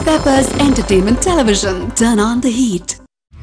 Peppers Entertainment Television. Turn on the heat.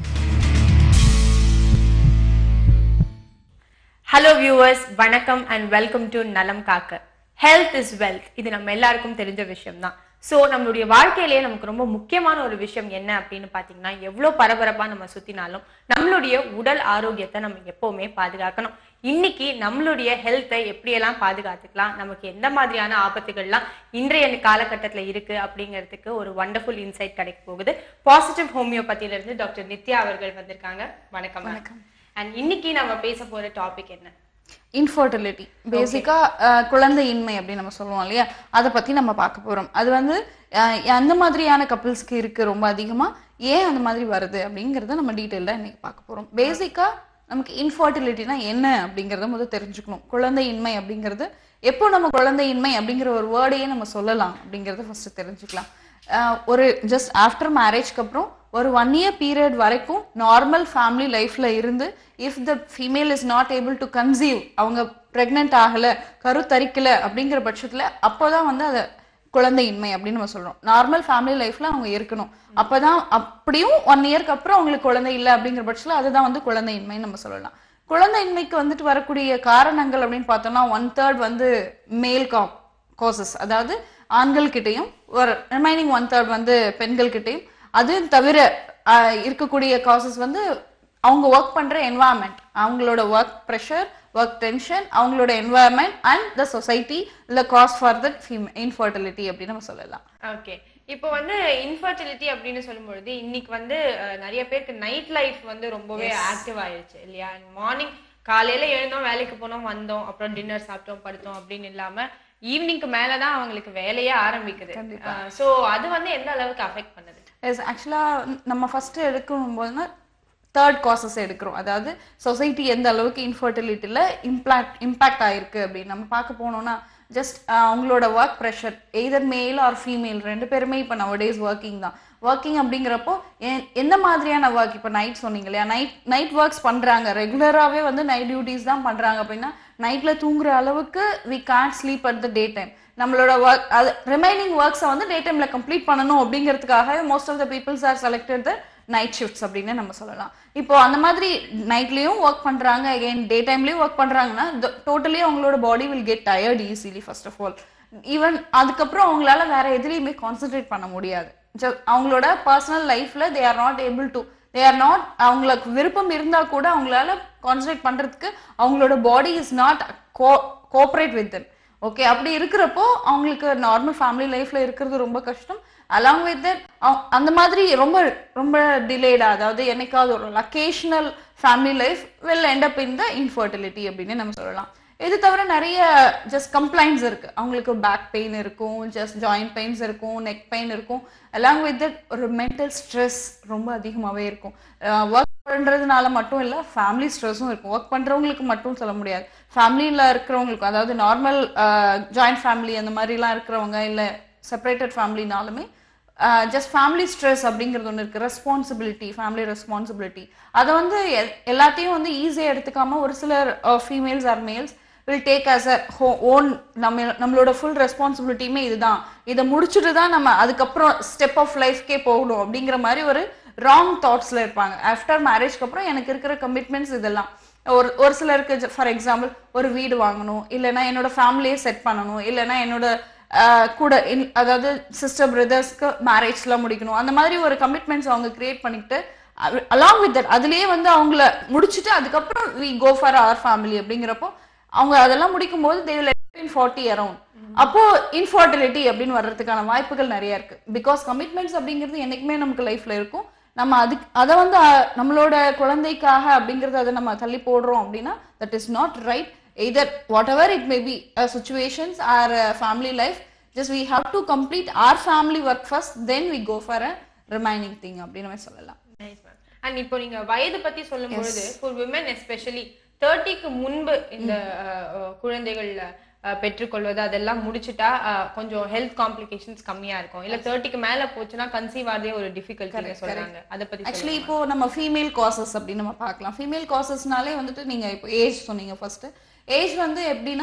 Hello viewers வணக்கம் and welcome to Nalam Kaakka health is wealth இது நம்ம எல்லாருக்கும் தெரிஞ்ச விஷயம் தான் ஸோ நம்மளுடைய வாழ்க்கையிலேயே நமக்கு ரொம்ப முக்கியமான ஒரு விஷயம் என்ன அப்படின்னு பார்த்தீங்கன்னா எவ்வளோ பரபரப்பாக நம்ம சுற்றினாலும் நம்மளுடைய உடல் ஆரோக்கியத்தை நம்ம எப்போவுமே பாதுகாக்கணும் இன்னைக்கு நம்மளுடைய ஹெல்த்தை எப்படியெல்லாம் பாதுகாத்துக்கலாம் நமக்கு எந்த மாதிரியான ஆபத்துகள்லாம் இன்றைய காலகட்டத்தில் இருக்கு அப்படிங்கிறதுக்கு ஒரு வண்டர்ஃபுல் இன்சைட் கிடைக்க போகுது பாசிட்டிவ் ஹோமியோபதியில இருந்து டாக்டர் நித்யா அவர்கள் வந்திருக்காங்க வணக்கம் வணக்கம் அண்ட் இன்னைக்கு நம்ம பேச போற டாபிக் என்ன இன்ஃபர்டிலிட்டி பேசிக்கா குழந்தையின்மை அப்படின்னு நம்ம சொல்லுவோம் இல்லையா அதை பத்தி நம்ம பார்க்க போறோம் அது வந்து அஹ், எந்த மாதிரியான கப்பிள்ஸ்க்கு இருக்கு ரொம்ப அதிகமா ஏன் அந்த மாதிரி வருது அப்படிங்கறத நம்ம டீட்டெயில்டா இன்னைக்கு பார்க்க போறோம் பேசிக்கா நமக்கு இன்ஃபர்டிலிட்டினா என்ன அப்படிங்கறத முதல்ல தெரிஞ்சுக்கணும் குழந்தையின்மை அப்படிங்கிறது எப்போ நம்ம குழந்தையின்மை அப்படிங்கிற ஒரு வேர்டையே நம்ம சொல்லலாம் அப்படிங்கறத ஃபர்ஸ்ட் தெரிஞ்சுக்கலாம் அஹ், ஒரு ஜஸ்ட் ஆஃப்டர் மேரேஜ்க்கு அப்புறம் ஒரு ஒன் இயர் பீரியட் வரைக்கும் நார்மல் ஃபேமிலி லைஃப்ல இருந்து if the female is not able to conceive அவங்க ப்ரெக்னென்ட் ஆகல கருத்தரிக்கல அப்படிங்கிற பட்சத்துல அப்போதான் வந்து அதை குழந்தையின்மை அப்படின்னு நம்ம சொல்றோம் நார்மல் ஃபேமிலி லைஃப்ல அவங்க இருக்கணும் அப்பதான் அப்படியும் ஒன் இயர்க்கு அப்புறம் அவங்களுக்கு குழந்தை இல்லை அப்படிங்கிற பட்சத்துல அதுதான் வந்து குழந்தையின்மைன்னு நம்ம சொல்லலாம் குழந்தையின்மைக்கு வந்துட்டு வரக்கூடிய காரணங்கள் அப்படின்னு பார்த்தோம்னா ஒன் தேர்ட் வந்து மேல் கா காசஸ் அதாவது ஆண்கள்கிட்டயும் ஒரு ரிமைனிங் ஒன் தேர்ட் வந்து பெண்கள்கிட்டயும் அது தவிர ஆஹ், இருக்கக்கூடிய காசஸ் வந்து அவங்க ஒர்க் பண்ற என்வாயன்மெண்ட் அவங்களோட ஒர்க் ப்ரெஷர் ஒர்க் டென்ஷன் அவங்களோட என்வாயன்மெண்ட் அண்ட் த சொசைட்டி இல்ல காஸ் ஃபார் தட் இன்ஃபர்டிலிட்டி அப்படின்னு நம்ம சொல்லலாம் ஓகே இப்போ வந்து இன்ஃபர்டிலிட்டி அப்படின்னு சொல்லும்பொழுது இன்னைக்கு வந்து அஹ், நிறைய பேருக்கு நைட் லைஃப் வந்து ரொம்பவே ஆக்டிவ் ஆயிடுச்சு இல்லையா மார்னிங் காலையில எழுந்தோம் வேலைக்கு போனோம் வந்தோம் அப்புறம் டின்னர் சாப்பிட்டோம் படுத்தோம் அப்படின்னு இல்லாம ஈவினிங்க்கு மேலதான் அவங்களுக்கு வேலையே ஆரம்பிக்குது சோ அது வந்து எந்த அளவுக்கு அஃபெக்ட் பண்ணுது எஸ் ஆக்சுவலாக நம்ம ஃபர்ஸ்ட் எடுக்கும் போதுனா தேர்ட் காசஸ் எடுக்கிறோம் அதாவது சொசைட்டி எந்த அளவுக்கு இன்ஃபர்டிலிட்டியில் இம்பாக்ட் இம்பாக்ட் ஆயிருக்கு அப்படின்னு நம்ம பார்க்க போனோம்னா ஜஸ்ட் அவங்களோட work pressure either male or female ரெண்டு பேருமே இப்போ நவ டேஸ் ஒர்க்கிங் தான் ஒர்க்கிங் அப்படிங்கிறப்போ எ- எந்த மாதிரியான ஒர்க் இப்போ நைட் சொன்னீங்க இல்லையா நைட் நைட் ஒர்க்ஸ் பண்ணுறாங்க ரெகுலராகவே வந்து நைட் டியூட்டிஸ் தான் பண்ணுறாங்க அப்படின்னா நைட்டில் தூங்குற அளவுக்கு we can't sleep at the day time நம்மளோட ஒர்க் அது ரிமைனிங் ஒர்க்ஸை வந்து டே டைமில் கம்ப்ளீட் பண்ணணும் அப்படிங்கிறதுக்காக most of the peoples are selected the night shifts அப்படின்னு நம்ம சொல்லலாம் இப்போ அந்த மாதிரி நைட்லேயும் ஒர்க் பண்ணுறாங்க அகைன் டே டைம்லேயும் ஒர்க் பண்ணுறாங்கன்னா டோட்டலி அவங்களோட body will get tired easily first of all even அதுக்கப்புறம் அவங்களால வேற எதுலேயுமே கான்சென்ட்ரேட் பண்ண முடியாது Just அவங்களோட பர்சனல் லைஃப்ல they are not able to they are not அவங்களுக்கு விருப்பம் இருந்தா கூட அவங்களால கான்சென்ட்ரேட் பண்றதுக்கு அவங்களோட body is not cooperate with them okay அப்படி இருக்கிறப்போ அவங்களுக்கு நார்மல் ஃபேமிலி லைஃப்ல இருக்கிறது ரொம்ப கஷ்டம் அலாங் வித் தட் அந்த மாதிரி ரொம்ப ரொம்ப டிலேடா அதாவது என்னைக்காவது ஒரு locational family life well end up in the infertility அப்படின்னு நம்ம சொல்லலாம் இது தவிர நிறைய ஜஸ்ட் கம்ப்ளைண்ட்ஸ் இருக்கு அவங்களுக்கு பேக் பெயின் இருக்கும் ஜஸ்ட் ஜாயிண்ட் பெயின்ஸ் இருக்கும் நெக் பெயின் இருக்கும் அலாங் வித் தட் ஒரு மென்டல் ஸ்ட்ரெஸ் ரொம்ப அதிகமாகவே இருக்கும் ஒர்க் பண்ணுறதுனால மட்டும் இல்லை ஃபேமிலி ஸ்ட்ரெஸ்ஸும் இருக்கும் ஒர்க் பண்ணுறவங்களுக்கு மட்டும் சொல்ல முடியாது ஃபேமிலியில் இருக்கிறவங்களுக்கும் அதாவது நார்மல் ஜாயிண்ட் ஃபேமிலி அந்த மாதிரிலாம் இருக்கிறவங்க இல்லை செப்பரேட்டட் ஃபேமிலினாலுமே ஜஸ்ட் ஃபேமிலி ஸ்ட்ரெஸ் அப்படிங்கிறது ஒன்று இருக்குது ரெஸ்பான்சிபிலிட்டி ஃபேமிலி ரெஸ்பான்சிபிலிட்டி அதை வந்து எ- எல்லாத்தையும் வந்து ஈஸியாக எடுத்துக்காம ஒரு சிலர் females or males will take as a ஹோ ஓன் நம்ம நம்மளோட ஃபுல் ரெஸ்பான்சிபிலிட்டியுமே இதுதான் இதை முடிச்சுட்டு தான் நம்ம அதுக்கப்புறம் ஸ்டெப் ஆஃப் லைஃப்கே போகணும் அப்படிங்கிற மாதிரி ஒரு ராங் தாட்ஸில் இருப்பாங்க ஆஃப்டர் மேரேஜ்க்கு அப்புறம் எனக்கு இருக்கிற கமிட்மெண்ட்ஸ் இதெல்லாம் ஒரு ஒரு சிலருக்கு ஃபார் எக்ஸாம்பிள் ஒரு வீடு வாங்கணும் இல்லைன்னா என்னோட ஃபேமிலியை செட் பண்ணணும் இல்லைன்னா என்னோட ஆஹ், கூட in- அதாவது சிஸ்டர் பிரதர்ஸ்க்கு மேரேஜ்லாம் முடிக்கணும் அந்த மாதிரி ஒரு கமிட்மெண்ட்ஸ் அவங்க கிரியேட் பண்ணிக்கிட்டு அலாங் வித் தட் அதுலயே வந்து அவங்கள முடிச்சுட்டு அதுக்கப்புறம் we go for our family அப்படிங்கிறப்போ அவங்க அதெல்லாம் முடிக்கும் போது they will in forty around அப்போ இன்ஃபர்டிலிட்டி அப்படின்னு வர்றதுக்கான வாய்ப்புகள் நிறைய இருக்கு பிகாஸ் கமிட்மெண்ட்ஸ் அப்படிங்கிறது என்னைக்குமே நமக்கு லைஃப்ல இருக்கும் நம்ம அதுக்கு அதை வந்து அஹ், நம்மளோட குழந்தைக்காக அப்படிங்கறத அதை நம்ம தள்ளி போடுறோம் அப்படின்னா that is not right either whatever it may be situations or family life just we have to complete our family work first then we go for a remaining thing அப்படின்னு நம்ம சொல்லலாம் அண்ட் இப்போ நீங்க வயது பத்தி சொல்லும் பொழுது for women especially தேர்ட்டிக்கு முன்பு இந்த அஹ், அஹ், குழந்தைகள் அஹ், பெற்றுக்கொள்வது அதெல்லாம் முடிச்சுட்டா அஹ், கொஞ்சம் ஹெல்த் காம்ப்ளிகேஷன்ஸ் கம்மியா இருக்கும் இல்ல தேர்ட்டிக்கு மேல போச்சுன்னா கன்சீவ் ஆகிறதே ஒரு டிஃபிகல்ட்டி சொல்றாங்க அதை பத்தி ஆக்சுவலி இப்போ நம்ம ஃபீமேல் காசஸ் அப்படின்னு நம்ம பார்க்கலாம் ஃபீமேல் காசஸ்னாலே வந்துட்டு நீங்க இப்போ ஏஜ் சொன்னீங்க ஃபர்ஸ்ட் ஏஜ் வந்து எப்படின்னா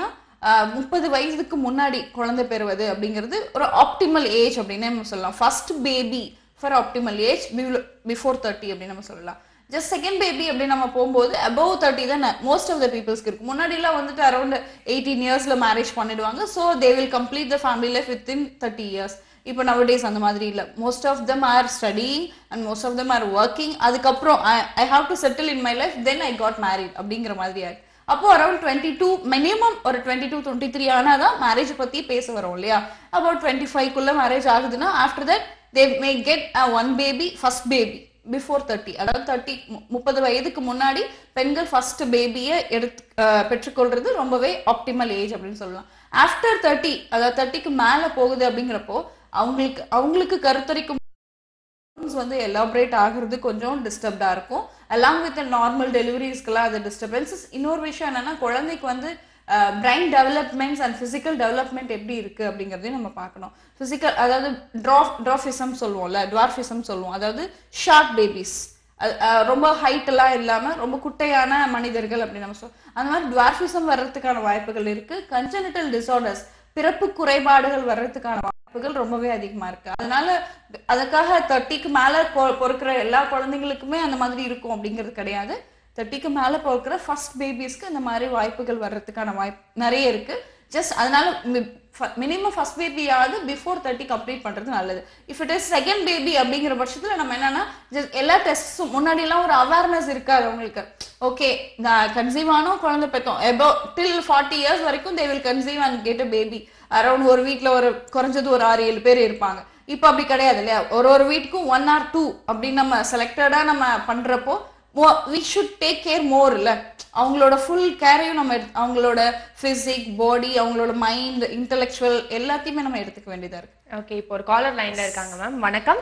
முப்பது வயதுக்கு முன்னாடி குழந்தை பெறுவது அப்படிங்கிறது ஒரு ஆப்டிமல் ஏஜ் அப்படின்னு நம்ம சொல்லலாம் first baby for optimal age before thirty அப்படின்னு நம்ம சொல்லலாம் ஜஸ்ட் செகண்ட் பேபி அப்படின்னு நம்ம போகும்போது அபவ் தேர்ட்டி தான் மோஸ்ட் ஆஃப் த பீப்புள்ஸ்க்கு இருக்கு முன்னாடிலாம் வந்துட்டு அரௌண்ட் எயிட்டீன் இயர்ஸ்ல மேரேஜ் பண்ணிடுவாங்க so they will complete the family life within thirty years இப்போ நவடேஸ் அந்த மாதிரி இல்லை most of them are studying and most of them are working அதுக்கப்புறம் I have to settle in my life then I got married அப்படிங்கிற மாதிரி ஆயிடுச்சு அப்போ around twenty two minimum ஒரு டுவெண்ட்டி டூ டுவெண்ட்டி த்ரீ ஆனால் தான் மேரேஜ் பற்றி பேச வரோம் இல்லையா அபவுட் டுவெண்ட்டி ஃபைவ்க்குள்ள மேரேஜ் ஆகுதுன்னா after that they may get one baby first baby before thirty அதாவது தேர்ட்டி முப்பது வயதுக்கு முன்னாடி பெண்கள் ஃபர்ஸ்ட் பேபியை எடுத்து அஹ், பெற்றுக்கொள்றது ரொம்பவே ஆப்டிமல் ஏஜ் அப்படின்னு சொல்லலாம் ஆஃப்டர் தேர்ட்டி அதாவது தேர்ட்டிக்கு மேலே போகுது அப்படிங்கிறப்போ அவங்களுக்கு அவங்களுக்கு கருத்தரிக்கும் hormones வந்து எலாபரேட் ஆகுறது கொஞ்சம் டிஸ்டர்ப்டா இருக்கும் அலாங் வித் நார்மல் டெலிவரிஸ்க்கெல்லாம் அது டிஸ்டர்பன்சஸ் இன்னொரு விஷயம் என்னன்னா குழந்தைக்கு வந்து brain developments and physical development எப்படி இருக்கு அப்படிங்கிறதையும் நம்ம பார்க்கணும் ஃபிசிக்கல் அதாவது ட்ராஃப் ட்ராஃபிசம் சொல்லுவோம்ல டுவார்ஃபிசம் சொல்லுவோம் அதாவது ஷார்ட் பேபிஸ் ரொம்ப ஹைட் எல்லாம் இல்லாம ரொம்ப குட்டையான மனிதர்கள் அப்படின்னு நம்ம சொல்லுவோம் அந்த மாதிரி டுவார்ஃபிசம் வர்றதுக்கான வாய்ப்புகள் இருக்கு கன்ஜெனிட்டல் டிசார்டர்ஸ் பிறப்பு குறைபாடுகள் வர்றதுக்கான வாய்ப்புகள் ரொம்பவே அதிகமா இருக்கு அதனால அதுக்காக தேர்ட்டிக்கு மேல பொ- பொறுக்கிற எல்லா குழந்தைங்களுக்குமே அந்த மாதிரி இருக்கும் அப்படிங்கிறது கிடையாது தேர்ட்டிக்கு மேல பொறுக்கிற ஃபர்ஸ்ட் பேபிஸ்க்கு இந்த மாதிரி வாய்ப்புகள் வர்றதுக்கான வாய்ப்பு நிறைய இருக்கு ஜஸ்ட் அதனால மினிமம் ஃபர்ஸ்ட் பேபியாவது பிஃபோர் தேர்ட்டி கம்ப்ளீட் பண்றது நல்லது if it is second baby அப்படிங்கிற பட்சத்துல நம்ம என்னன்னா just எல்லா டெஸ்ட்ஸும் முன்னாடிலாம் ஒரு அவேர்னஸ் இருக்காது அவங்களுக்கு ஓகே நான் கன்சீவ் ஆனோம் குழந்தை பெற்றோம் எபோ டில் ஃபார்ட்டி இயர்ஸ் வரைக்கும் they will conceive and get a baby around ஒரு வீட்ல ஒரு குறைஞ்சது ஒரு ஆறு ஏழு பேர் இருப்பாங்க இப்போ அப்படி கிடையாது இல்லையா ஒரு ஒரு வீட்டுக்கும் ஒன் ஆர் டூ அப்படின்னு நம்ம செலக்டடா நம்ம பண்றப்போ we should take care more இல்ல அவங்களோட ஃபுல் கேரையும் நம்ம எடுத்து அவங்களோட பிசிக் பாடி அவங்களோட மைண்ட் இன்டெலெக்சுவல் எல்லாத்தையுமே நம்ம எடுத்துக்க வேண்டியதா இருக்கு ஓகே இப்போ ஒரு காலர் லைன்ல இருக்காங்க மேம் வணக்கம்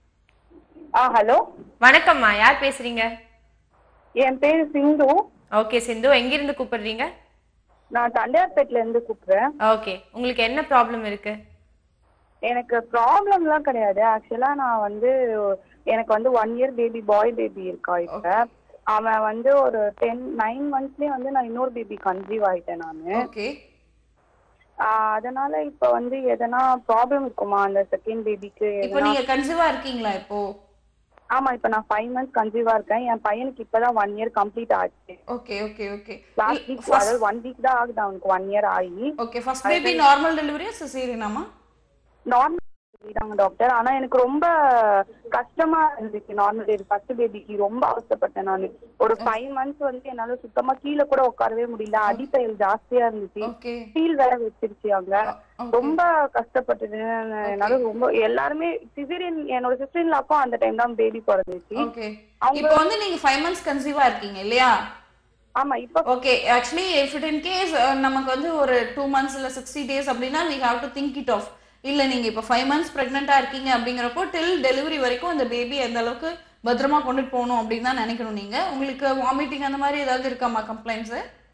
ஆ ஹலோ வணக்கம்மா யார் பேசுறீங்க என் பேர் சிந்து ஓகே சிந்து எங்கிருந்து கூப்பிடுறீங்க நான் தண்டையார்பேட்ல இருந்து கூப்பிடுறேன் ஓகே உங்களுக்கு என்ன ப்ராப்ளம் இருக்கு எனக்கு ப்ராப்ளம்லாம் கிடையாது ஆக்சுவலா நான் வந்து எனக்கு வந்து one year baby boy baby இருக்கா இப்ப அவன் வந்து ஒரு டென் நைன் மந்த்ஸ்லயே வந்து நான் இன்னொரு பேபி கன்சீவ் ஆயிட்டேன் நானு ஓகே ஆஹ் அதனால இப்ப வந்து எதனா ப்ராப்ளம் இருக்குமா அந்த செகண்ட் பேபிக்கு இப்போ நீங்க கன்சீவா இருக்கீங்களா இப்போ ஆமா இப்ப நான் ஃபைவ் மந்த்ஸ் கன்சீவா இருக்கேன் என் பையனுக்கு இப்பதான் ஒன் இயர் கம்ப்ளீட் ஆச்சு okay okay okay last week அதாவது ஒன் வீக் தான் ஆகுது அவனுக்கு ஒன் இயர் ஆகி ஓகே ஃபர்ஸ்ட் பேபி நார்மல் டெலிவரியா சிசேரியனாமா நார்மல் தாங்க டாக்டர் ஆனா எனக்கு ரொம்ப கஷ்டமா இருந்துச்சு நார்மல் பேபி ஃபர்ஸ்ட் பேபிக்கு ரொம்ப அவசரப்பட்டேன் நான் ஒரு ஃபைவ் மந்த்ஸ் வந்து என்னால சுத்தமா கீழே கூட உட்காரவே முடியல அடிப்பயல் ஜாஸ்தியா இருந்துச்சு ஓகே ஃபீல் வேற வச்சிருச்சு அங்க ரொம்ப கஷ்டப்பட்டது என்னால ரொம்ப எல்லாருமே சிசேரியன் என்னோட சிஸ்டர்லாக்கும் அந்த டைம் தான் பேபி பிறந்துச்சு ஓகே இப்போ வந்து நீங்க ஃபைவ் மந்த்ஸ் கன்சீவா இருக்கீங்க இல்லையா ஆமா இப்ப okay actually if it in case நமக்கு வந்து ஒரு டூ மந்த்ஸ் இல்ல சிக்ஸ்டி டேஸ் அப்படின்னா we have to think it off இல்ல நீங்க இப்போ ஃபைவ் மந்த்ஸ் பிரெக்னெண்டா இருக்கீங்க அப்படிங்கிறப்போ டில் டெலிவரி வரைக்கும் அந்த பேபி எந்த அளவுக்கு பத்திரமா கொண்டுட்டு போகணும் அப்படின்னு தான் நினைக்கணும் நீங்க உங்களுக்கு வாமிட்டிங் அந்த மாதிரி ஏதாவது இருக்காமா கம்ப்ளைண்ட்ஸ்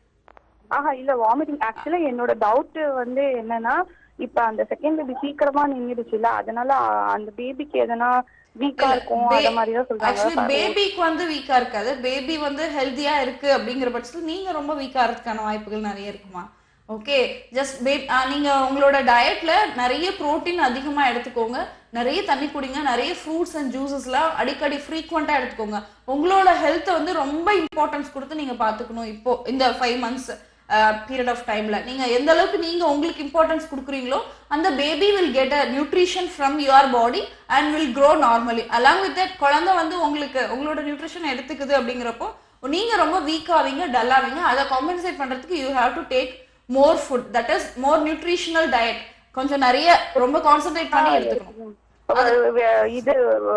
ஆஹா இல்ல வாமிட்டிங் ஆக்சுவலா என்னோட டவுட் வந்து என்னன்னா இப்ப அந்த செகண்ட் பேபி சீக்கிரமா நின்றுடுச்சுல அதனால அ- அந்த பேபிக்கு எதனா வீக்கா இருக்கும் அத மாதிரி தான் ஆக்சுவலி சொல்றாங்க பேபிக்கு வந்து வீக்கா இருக்காது பேபி வந்து ஹெல்த்தியா இருக்கு அப்படிங்கிற பட்சத்துல நீங்க ரொம்ப வீக்கா இருக்கிறதுக்கான வாய்ப்புகள் நிறைய இருக்குமா ஓகே ஜஸ்ட் பே நீங்க உங்களோட டயட்ல நிறைய புரோட்டீன் அதிகமா எடுத்துக்கோங்க நிறைய தண்ணி குடிங்க நிறைய ஃப்ரூட்ஸ் அண்ட் ஜூசஸ்லாம் அடிக்கடி ஃப்ரீக்வெண்ட்டாக எடுத்துக்கோங்க உங்களோட ஹெல்த்தை வந்து ரொம்ப இம்பார்ட்டன்ஸ் கொடுத்து நீங்க பாத்துக்கணும் இப்போ இந்த ஃபைவ் மந்த்ஸ் பீரியட் ஆஃப் டைம்ல நீங்க எந்த அளவுக்கு நீங்க உங்களுக்கு இம்பார்ட்டன்ஸ் கொடுக்குறீங்களோ அந்த baby will get a nutrition from your body and will grow normally along with that குழந்தை வந்து உங்களுக்கு உங்களோட நியூட்ரிஷன் எடுத்துக்குது அப்படிங்கிறப்போ நீங்க ரொம்ப வீக் ஆவீங்க டல் ஆவீங்க அதை காம்பன்சேட் பண்றதுக்கு you have to take more food that is more nutritional diet கொஞ்சம் நிறைய ரொம்ப கான்சென்ட்ரேட் பண்ணி எடுத்துக்கணும் இது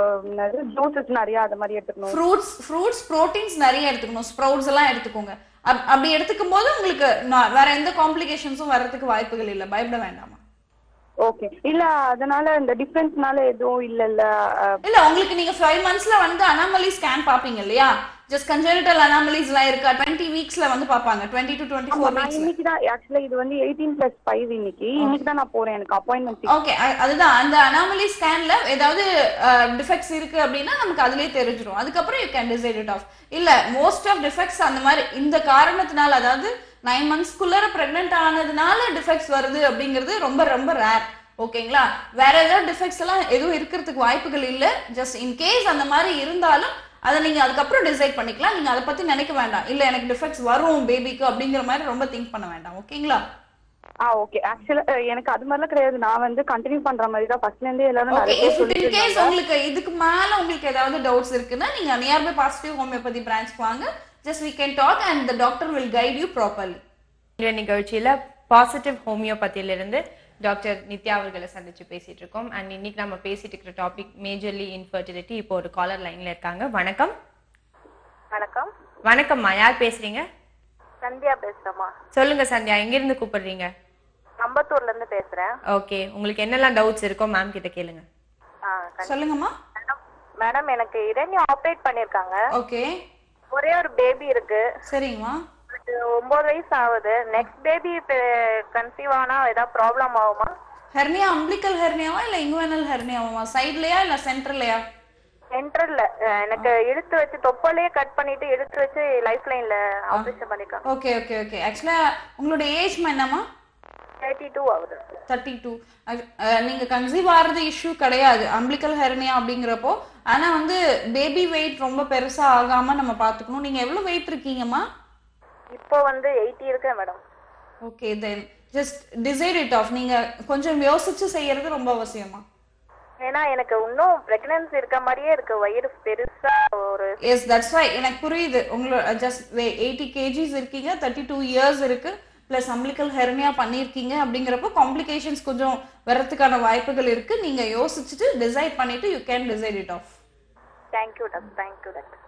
ஜூசஸ் நிறைய அது மாதிரி எடுத்துக்கணும் ஃப்ரூட்ஸ் ஃப்ரூட்ஸ் ப்ரோட்டீன்ஸ் நிறைய எடுத்துக்கணும் ஸ்ப்ரவுட்ஸ் எல்லாம் எடுத்துக்கோங்க அப்- அப்படி எடுத்துக்கும் போது உங்களுக்கு நா- வேற எந்த காம்ப்ளிகேஷன்ஸும் வர்றதுக்கு வாய்ப்புகள் இல்லை பயப்பட வேண்டாமா ஓகே இல்ல அதனால இந்த டிஃபரன்ஸ்னால எதுவும் இல்லல்ல அஹ், இல்ல உங்களுக்கு நீங்க ஃபைவ் மந்த்ஸ்ல வந்து அனாமலி ஸ்கேன் பாப்பீங்க இல்லையா ஜஸ்ட் கன்ஜெனிட்டல் அனாமலிஸ் எல்லாம் இருக்கா டுவெண்ட்டி வீக்ஸ்ல வந்து பாப்பாங்க டுவெண்ட்டி டு டுவெண்ட்டி ஆமா, ஃபோர் நான் வீக்ஸ்ல இன்னைக்கு தான் ஆக்சுவலா இது வந்து எயிட்டீன் பிளஸ் ஃபைவ் இன்னைக்கு இன்னைக்கு தான் நான் போறேன் எனக்கு அப்பாயின்மெண்ட் ஓகே அதுதான் அந்த அனாமலி ஸ்கேன்ல ஏதாவது டிஃபெக்ட்ஸ் இருக்கு அப்படின்னா நமக்கு அதுலயே தெரிஞ்சிடும் அதுக்கப்புறம் you can decide it off இல்ல மோஸ்ட் ஆஃப் டிஃபெக்ட்ஸ் அந்த மாதிரி இந்த காரணத்தினால அதாவது நைன் மந்த்ஸ்க்குள்ளார ப்ரெக்னென்ட் ஆனதுனால டிஃபெக்ட்ஸ் வருது அப்படிங்கிறது ரொம்ப ரொம்ப ரேர் ஓகேங்களா வேற ஏதாவது டிஃபெக்ட்ஸ் எல்லாம் எதுவும் இருக்கிறதுக்கு வாய்ப்புகள் இல்லை ஜஸ்ட் இன் கேஸ் அந்த மாதிரி இருந்தாலும் அதை நீங்க அதுக்கப்புறம் டிசைட் பண்ணிக்கலாம் நீங்க அதை பத்தி நினைக்க வேண்டாம் இல்ல எனக்கு டிஃபெக்ட்ஸ் வரும் பேபிக்கு அப்படிங்கிற மாதிரி ரொம்ப திங்க் பண்ண வேண்டாம் ஓகேங்களா ஆ ஓகே ஆக்சுவலா எனக்கு அது மாதிரிலாம் கிடையாது நான் வந்து கண்டினியூ பண்ற மாதிரி தான் ஃபர்ஸ்ட்ல இருந்தே எல்லாரும் ஓகே நிறைய பேர் இஃப் சொல்லிட்டு இன் கேஸ் இருந்தாங்க உங்களுக்கு இதுக்கு மேல உங்களுக்கு ஏதாவது டவுட்ஸ் இருக்குன்னா நீங்க நியர்பை பாசிட்டிவ் ஹோமியோபதி பிரான்ச் வாங்க just we can talk and the doctor will guide you properly இந்த நிகழ்ச்சியில பாசிட்டிவ் ஹோமியோபதியிலிருந்து டாக்டர் நித்யா அவர்களை சந்திச்சு பேசிட்டு இருக்கோம் அண்ட் இன்னைக்கு நம்ம பேசிட்டு இருக்கிற டாபிக் மேஜர்லி இன்ஃபர்டிலிட்டி இப்போ ஒரு காலர் லைன்ல இருக்காங்க வணக்கம் வணக்கம் வணக்கம்மா யார் பேசுறீங்க சந்தியா பேசுறேம்மா சொல்லுங்க சந்தியா எங்க இருந்து கூப்பிடுறீங்க அம்பத்தூர்ல இருந்து பேசுறேன் ஓகே உங்களுக்கு என்னெல்லாம் டவுட்ஸ் இருக்கோ மேம் கிட்ட கேளுங்க ஆ, கண்டி- சொல்லுங்கம்மா மேடம், மேடம் எனக்கு இரண்ய ஆப்ரேட் பண்ணிருக்காங்க ஓகே ஒரே ஒரு பேபி இருக்கு சரிங்கம்மா எனக்கு ஒன்பது வயசு ஆகுது நெக்ஸ்ட் பேபி கன்சீவ் ஆனா ஏதாவது ப்ராப்ளம் ஆகுமா ஹெர்னியா அம்பிளிக்கல் ஹெர்னியாவா இல்ல இங்குவனல் ஹெர்னியாவா சைட்லயா இல்ல சென்டர்லயா சென்ட்ரல்ல எனக்கு இழுத்து வச்சு தொப்பலையே கட் பண்ணிட்டு இழுத்து வச்சு லைஃப் லைன்ல ஆபரேஷன் பண்ணிருக்காங்க ஓகே ஓகே ஓகே ஆக்சுவலா உங்களோட ஏஜ் என்னம்மா தேர்ட்டி டூ ஆகுது தேர்ட்டி டூ நீங்க கன்சீவ் ஆகிறது இஷ்யூ கிடையாது அம்பிளிக்கல் ஹெர்னியா அப்படிங்கிறப்போ ஆனா வந்து பேபி வெயிட் ரொம்ப பெருசா ஆகாம நம்ம பாத்துக்கணும் நீங்க எவ்வளவு வெயிட் இருக்கீங்கம்மா இப்போ வந்து எயிட்டி இருக்கேன் madam okay then just decide it off நீங்க கொஞ்சம் யோசிச்சு செய்யறது ரொம்ப அவசியமா ஏன்னா எனக்கு இன்னும் பிரெக்னன்சி இருக்க மாதிரியே இருக்கு வயிறு பெருசா ஒரு எஸ் தட்ஸ் வை எனக்கு புரியுது உங்களோட ஜஸ்ட் எயிட்டி கேஜிஸ் இருக்கீங்க தேர்ட்டி டூ இயர்ஸ் இருக்கு ப்ளஸ் அம்பிளிக்கல் ஹெர்னியா பண்ணியிருக்கீங்க அப்படிங்கிறப்போ காம்ப்ளிகேஷன்ஸ் கொஞ்சம் வரதுக்கான வாய்ப்புகள் இருக்கு நீங்க யோசிச்சுட்டு டிசைட் பண்ணிட்டு you can decide it off thank you doctor thank you doctor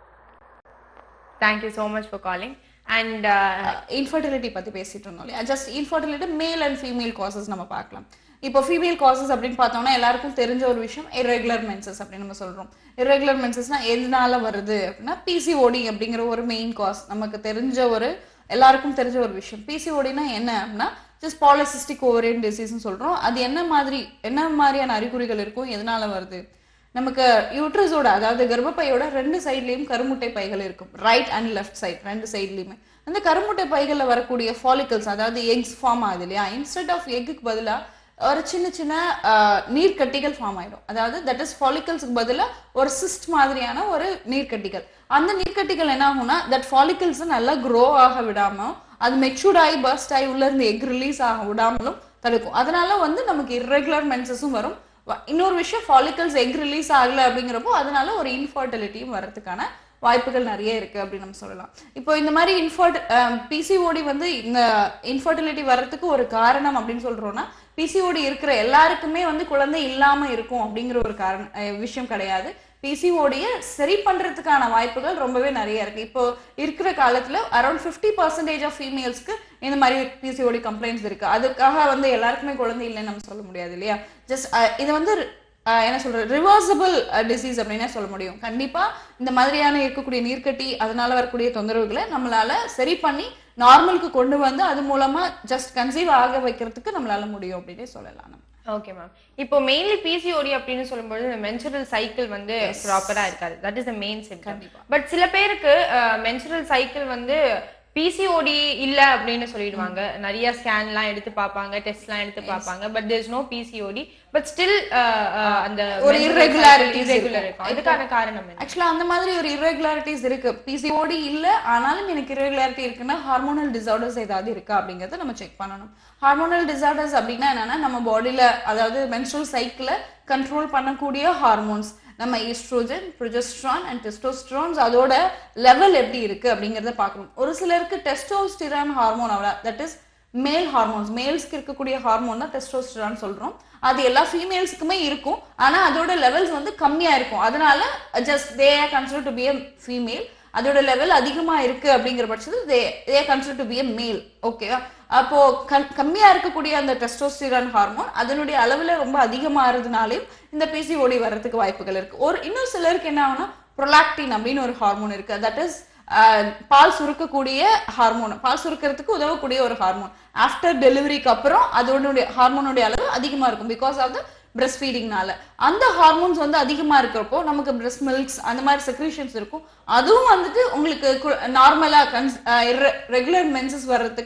thank you so much for calling and infertility பத்தி பேசிட்டு இருந்தோம் இல்லையா just infertility male and female causes நம்ம பார்க்கலாம் இப்போ ஃபீமேல் காசஸ் அப்படின்னு பார்த்தோம்னா எல்லாருக்கும் தெரிஞ்ச ஒரு விஷயம் irregular menses அப்படின்னு நம்ம சொல்றோம் irregular mensesனா எதனால வருது அப்படின்னா பிசிஓடி அப்படிங்கிற ஒரு மெயின் காஸ் நமக்கு தெரிஞ்ச ஒரு எல்லாருக்கும் தெரிஞ்ச ஒரு விஷயம் பிசிஓடினா என்ன அப்படின்னா ஜஸ்ட் பாலிசிஸ்டிக் ஓவரியன் டிசீஸ்னு சொல்றோம் அது என்ன மாதிரி என்ன மாதிரியான அறிகுறிகள் இருக்கும் எதனால வருது நமக்கு யூட்ரஸோட அதாவது கர்ப்பப்பையோட ரெண்டு சைட்லயும் கருமுட்டை பைகள் இருக்கும் ரைட் அண்ட் லெஃப்ட் சைட் ரெண்டு சைட்லயுமே அந்த கருமுட்டை பைகள்ல வரக்கூடிய ஃபாலிகல்ஸ் அதாவது எக்ஸ் ஃபார்ம் ஆகுது இல்லையா இன்ஸ்டெட் ஆஃப் எக்குக்கு பதிலா ஒரு சின்ன சின்ன ஆஹ், நீர்க்கட்டிகள் ஃபார்ம் ஆயிடும் அதாவது தட் இஸ் ஃபாலிகல்ஸ்க்கு பதிலா ஒரு சிஸ்ட் மாதிரியான ஒரு நீர்க்கட்டிகள் அந்த நீர்க்கட்டிகள் என்ன ஆகும்னா தட் ஃபாலிகல்ஸ் நல்லா க்ரோ ஆக விடாம அது மெச்சூர்ட் ஆகி பர்ஸ்ட் ஆகி உள்ள இருந்து எக் ரிலீஸ் ஆக விடாமலும் தடுக்கும் அதனால வந்து நமக்கு irregular மென்சஸும் வரும் வ- இன்னொரு விஷயம் ஃபாலிகல்ஸ் எக் ரிலீஸ் ஆகல அப்படிங்கிறப்போ அதனால ஒரு இன்ஃபர்டிலிட்டியும் வரதுக்கான வாய்ப்புகள் நிறைய இருக்கு அப்படின்னு நம்ம சொல்லலாம் இப்போ இந்த மாதிரி இன்ஃபர்ட் பிசிஓடி வந்து இந்த இன்ஃபர்டிலிட்டி வர்றதுக்கு ஒரு காரணம் அப்படின்னு சொல்றோம்னா பிசிஓடி இருக்கிற எல்லாருக்குமே வந்து குழந்தை இல்லாம இருக்கும் அப்படிங்கிற ஒரு காரணம் அஹ், விஷயம் கிடையாது பிசிஓடிய சரி பண்றதுக்கான வாய்ப்புகள் ரொம்பவே நிறைய இருக்கு இப்போ இருக்கிற காலத்துல அரௌண்ட் ஃபிஃப்டி பர்சன்டேஜ் ஆஃப் ஃபீமேல்ஸ்க்கு இந்த மாதிரி பிசிஓடி கம்ப்ளைண்ட்ஸ் இருக்கு அதுக்காக வந்து எல்லாருக்குமே குழந்தை இல்லைன்னு நம்ம சொல்ல முடியாது இல்லையா ஜஸ்ட் இது வந்து ஆஹ் என்ன சொல்றது ரிவர்சபிள் டிசீஸ் அப்படின்னே சொல்ல முடியும் கண்டிப்பா இந்த மாதிரியான இருக்கக்கூடிய நீர்க்கட்டி அதனால வரக்கூடிய தொந்தரவுகளை நம்மளால சரி பண்ணி நார்மலுக்கு கொண்டு வந்து அது மூலமா ஜஸ்ட் கன்சீவ் ஆக வைக்கிறதுக்கு நம்மளால முடியும் அப்படின்னே சொல்லலாம் நம்ம ஓகே மேம் இப்போ மெயின்லி பிசிஓடி அப்படின்னு சொல்லும்போது இந்த மென்சுரல் சைக்கிள் வந்து ப்ராப்பரா இருக்காது that is the main symptom but சில பேருக்கு மென்சுரல் சைக்கிள் வந்து பிசிஓடி இல்ல அப்படின்னு சொல்லிடுவாங்க நிறைய ஸ்கேன்லாம் எடுத்து பார்ப்பாங்க டெஸ்ட்லாம் எடுத்து பார்ப்பாங்க but there is no PCOD but still அந்த ஒரு irregularities irregular இருக்கும். இருக்கும் அதுக்கான காரணம் என்ன ஆக்சுவலா அந்த மாதிரி ஒரு irregularities இருக்கு பிசிஓடி இல்ல ஆனாலும் எனக்கு irregularity இருக்குன்னா ஹார்மோனல் டிசார்டர்ஸ் ஏதாவது இருக்கா அப்படிங்கறத நம்ம செக் பண்ணணும் ஹார்மோனல் டிசார்டர்ஸ் அப்படின்னா என்னன்னா நம்ம பாடியில அதாவது menstrual சைக்கிள கண்ட்ரோல் பண்ணக்கூடிய ஹார்மோன்ஸ் நம்ம ஈஸ்ட்ரோஜன் ப்ரொஜெஸ்ட்ரான் அண்ட் டெஸ்டோஸ்ட்ரான்ஸ் அதோட லெவல் எப்படி இருக்கு அப்படிங்கறத பார்க்கணும் ஒரு சிலருக்கு டெஸ்டோஸ்டிரான் ஹார்மோன் அவ்வளோ தட் இஸ் மேல் ஹார்மோன்ஸ் மேல்ஸ்க்கு இருக்கக்கூடிய ஹார்மோன் தான் டெஸ்டோஸ்டிரான் சொல்றோம் அது எல்லா ஃபீமேல்ஸ்க்குமே இருக்கும் ஆனா அதோட லெவல்ஸ் வந்து கம்மியா இருக்கும் அதனால just they are consider to be a female அதோட லெவல் அதிகமா இருக்கு அப்படிங்கிற பட்சத்தில் they they consider to be a male ஓகேவா அப்போ கம்- கம்மியா இருக்கக்கூடிய அந்த டெஸ்டோஸ்டிரான் ஹார்மோன் அதனுடைய அளவுல ரொம்ப அதிகமாகிறதுனாலையும் இந்த பிசிஓடி வர்றதுக்கு வாய்ப்புகள் இருக்கு ஒரு இன்னும் சிலருக்கு என்ன ஆகும்னா ப்ரொலாக்டின் அப்படின்னு ஒரு ஹார்மோன் இருக்கு தட் இஸ் பால் சுருக்கக்கூடிய ஹார்மோன் பால் சுருக்கிறதுக்கு உதவக்கூடிய ஒரு ஹார்மோன் ஆஃப்டர் டெலிவரிக்கு அப்புறம் அதோடைய ஹார்மோனுடைய அளவு அதிகமா இருக்கும் பிகாஸ் ஆஃப் த பிரஸ்ட் ஃபீடிங்னால அந்த ஹார்மோன்ஸ் வந்து அதிகமா இருக்கிறப்போ நமக்கு பிரஸ்ட் மில்க்ஸ் அந்த மாதிரி செக்ரீஷன்ஸ் இருக்கும் அதுவும் வந்துட்டு உங்களுக்கு நார்மலா ரெகுலர் மென்சஸ் வர்றதுக்கு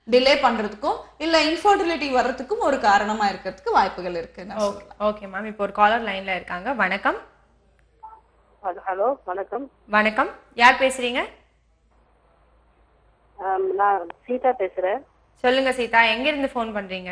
டிலே பண்றதுக்கும் இல்ல இன்ஃபர்டிலிட்டி வர்றதுக்கும் ஒரு காரணமா இருக்கிறதுக்கு வாய்ப்புகள் இருக்கு நான் ஓகே ஓகே மேம் இப்போ ஒரு காலர் லைன்ல இருக்காங்க வணக்கம் ஹலோ வணக்கம் வணக்கம் யார் பேசுறீங்க ஆம், நான் சீதா பேசுறேன் சொல்லுங்க சீதா எங்க இருந்து ஃபோன் பண்றீங்க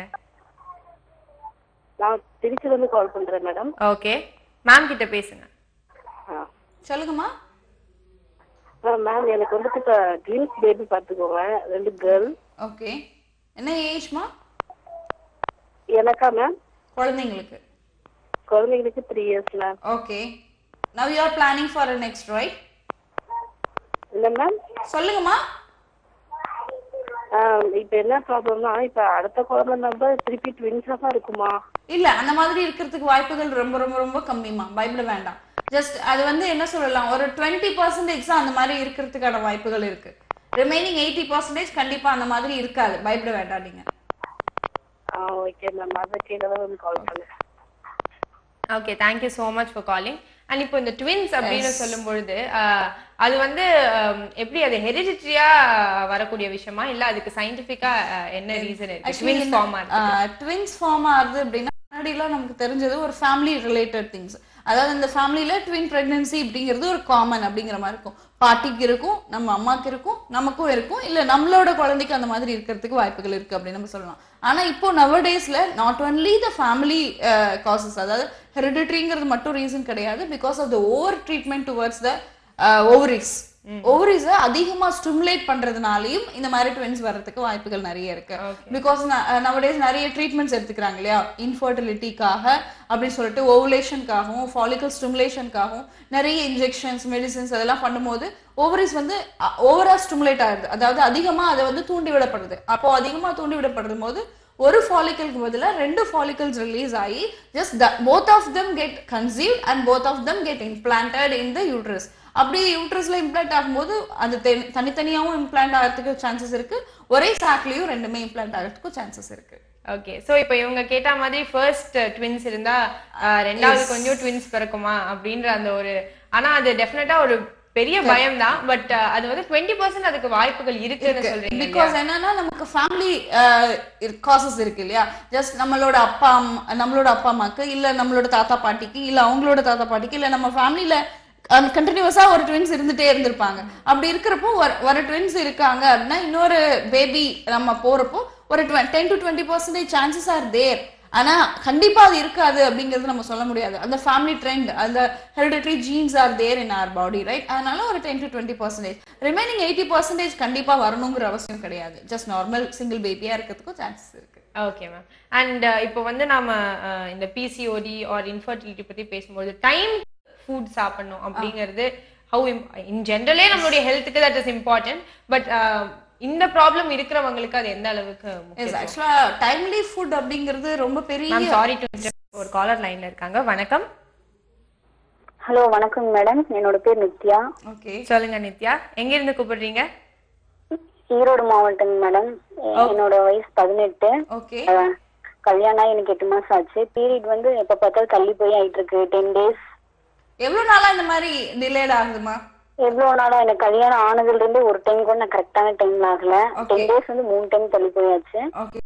நான் திருச்சில இருந்து கால் பண்றேன் மேடம் ஓகே மேம் கிட்ட பேசுங்க சொல்லுங்கம்மா மேம் எனக்கு வந்துட்டு இப்ப ட்வின்ஸ் பேபி பாத்துக்கோங்க ரெண்டு கேர்ள் ஓகே என்ன ஏஜ்மா எனக்கா மேம் குழந்தைங்களுக்கு குழந்தைங்களுக்கு three years ma'am okay now you are planning for next right இல்ல மேம் சொல்லுங்கம்மா இப்ப என்ன ப்ராப்ளம்னா இப்ப அடுத்த குழந்தை நம்ம திருப்பி ட்வின்ஸா தான் இருக்குமா இல்ல அந்த மாதிரி இருக்கிறதுக்கு வாய்ப்புகள் ரொம்ப ரொம்ப ரொம்ப கம்மிமா பயப்பட வேண்டாம் ஜஸ்ட் அது வந்து என்ன சொல்லலாம் ஒரு டுவெண்ட்டி பர்சன்டேஜ் தான் அந்த மாதிரி இருக்கிறதுக்கான வாய்ப்புகள் இருக்கு ரிமைனிங் எயிட்டி பர்சன்டேஜ் கண்டிப்பா அந்த மாதிரி இருக்காது பயப்பட வேண்டாம் நீங்க ஓகே மேம் அதை கீழே தான் வந்து கால் பண்ணேன் okay thank you so much for calling and இப்போ இந்த ட்வின்ஸ் அப்படின்னு சொல்லும் பொழுது ஆஹ், அது வந்து ஆம், எப்படி அது ஹெரிடிட்ரியா வரக்கூடிய விஷயமா இல்ல அதுக்கு சயின்டிபிக்கா என்ன ரீசன் இருக்கு ட்வின்ஸ் ஃபார்ம் ட்வின்ஸ் ஃபார்ம் ஆகுது அப்படின்னா முன்னாடிலாம் நமக்கு தெரிஞ்சது ஒரு ஃபேமிலி ரிலேட்டட் திங்ஸ் அதாவது இந்த ஃபேமிலியில ட்வின் பிரெக்னன்சி அப்படிங்கிறது ஒரு காமன் அப்படிங்கிற மாதிரி இருக்கும் பாட்டிக்கு இருக்கும் நம்ம அம்மாக்கு இருக்கும் நமக்கும் இருக்கும் இல்ல நம்மளோட குழந்தைக்கு அந்த மாதிரி இருக்கிறதுக்கு வாய்ப்புகள் இருக்கு அப்படின்னு நம்ம சொல்லலாம் ஆனா இப்போ நவடேஸ்ல not only the family causes அதாவது ஹெரிடிட்ரிங்கிறது மட்டும் ரீசன் கிடையாது because of the over treatment towards the ovaries ஓவரிஸை அதிகமா ஸ்டிமுலேட் பண்றதுனாலயும் இந்த மாதிரி ட்வின்ஸ் வர்றதுக்கு வாய்ப்புகள் நிறைய இருக்கு பிகாஸ் நவடேஸ் நிறைய ட்ரீட்மெண்ட்ஸ் எடுத்துக்கிறாங்க இல்லையா இன்ஃபர்டிலிட்டிக்காக அப்படின்னு சொல்லிட்டு ஓவுலேஷனுக்காகவும் ஃபாலிக்கல் ஸ்டிமுலேஷனுக்காகவும் நிறைய இன்ஜெக்ஷன்ஸ் மெடிசின்ஸ் அதெல்லாம் பண்ணும்போது ஓவரிஸ் வந்து ஓவரா ஸ்டிமுலேட் ஆகுது அதாவது அதிகமா அதை வந்து தூண்டி விடப்படுது அப்போ அதிகமா தூண்டி விடப்படுது போது ஒரு ஃபாலிக்கலுக்கு பதிலா ரெண்டு ஃபாலிக்கல்ஸ் ரிலீஸ் ஆகி just both of them get conceive and both of them get implanted in the uterus அப்படி யூட்ரஸ்ல இம்ப்ளான்ட் ஆகும்போது அது தெ- தனித்தனியாவும் இம்ப்ளான்ட் ஆகிறதுக்கு சான்சஸ் இருக்கு ஒரே சாக்லயும் ரெண்டுமே இம்ப்ளான்ட் ஆகிறதுக்கும் சான்சஸ் இருக்கு ஓகே சோ இப்போ இவங்க கேட்ட மாதிரி ஃபர்ஸ்ட் ட்வின்ஸ் இருந்தா ஆஹ், ரெண்டாவது கொஞ்சம் ட்வின்ஸ் பிறக்குமா அப்படின்ற அந்த ஒரு ஆனா அது டெஃபினட்டா ஒரு பெரிய பயம் தான் பட் அது வந்து டுவெண்ட்டி பர்சன்ட் அதுக்கு வாய்ப்புகள் இருக்குன்னு சொல்றீங்க பிகாஸ் என்னன்னா நமக்கு ஃபேமிலி காசஸ் இருக்கு இல்லையா ஜஸ்ட் நம்மளோட அப்பா அம்மா நம்மளோட அப்பா அம்மாக்கு இல்ல நம்மளோட தாத்தா பாட்டிக்கு இல்ல அவங்களோட தாத்தா பாட்டிக்கு இல்ல நம்ம ஃபேமிலியில கண்டினியூஸா ஒரு ட்வின்ஸ் இருந்துட்டே இருந்திருப்பாங்க அப்படி இருக்கிறப்போ ஒரு ஒரு ட்வின்ஸ் இருக்காங்க அப்படின்னா இன்னொரு பேபி நம்ம போறப்போ ஒரு ten to twenty percentage chances are there ஆனா கண்டிப்பா அது இருக்காது அப்படிங்கிறது நம்ம சொல்ல முடியாது அந்த ஃபேமிலி ட்ரெண்ட் அந்த hereditary genes are there in our body right அதனால ஒரு ten to twenty percentage remaining eighty percentage கண்டிப்பா வரணுங்கிற அவசியம் கிடையாது ஜஸ்ட் நார்மல் சிங்கிள் பேபியா இருக்கிறதுக்கும் சான்சஸ் இருக்கு ஓகே மேம் அண்ட் இப்போ வந்து நாம அஹ், இந்த பிசிஓடி ஆர் இன்ஃபர்டிலிட்டி பத்தி பேசும்போது டைம் ஃபுட் சாப்பிடணும் அப்படிங்கிறது ஹவு இன் ஜென்ரலே நம்மளுடைய ஹெல்த்துக்கு தட் இஸ் இம்பார்ட்டன்ட் பட் இந்த ப்ராப்ளம் இருக்கிறவங்களுக்கு அது எந்த அளவுக்கு முக்கியம் ஆக்சுவலா டைம்லி ஃபுட் அப்படிங்கிறது ரொம்ப பெரிய மேம் சாரி டு ஒரு காலர் லைன்ல இருக்காங்க வணக்கம் ஹலோ வணக்கம் மேடம் என்னோட பேர் நித்யா ஓகே சொல்லுங்க நித்யா எங்க இருந்து கூப்பிடுறீங்க ஈரோடு மாவட்டம் மேடம் என்னோட வயசு பதினெட்டு ஓகே அஹ், கல்யாணம் ஆகி எனக்கு எட்டு மாசம் ஆச்சு பீரியட் வந்து எப்ப பார்த்தாலும் தள்ளி போய் ஆயிட்டு இருக்கு டென் டேஸ் எவ்வளவு நாளா இந்த மாதிரி டிலேட் ஆகுதுமா எவ்வளவு நாளா எனக்கு கல்யாணம் ஆனதுல இருந்து ஒரு டைம் கூட நான் கரெக்டான டைம்ல ஆகல டென் டேஸ் வந்து மூணு டைம் தள்ளி போயாச்சு ஓகே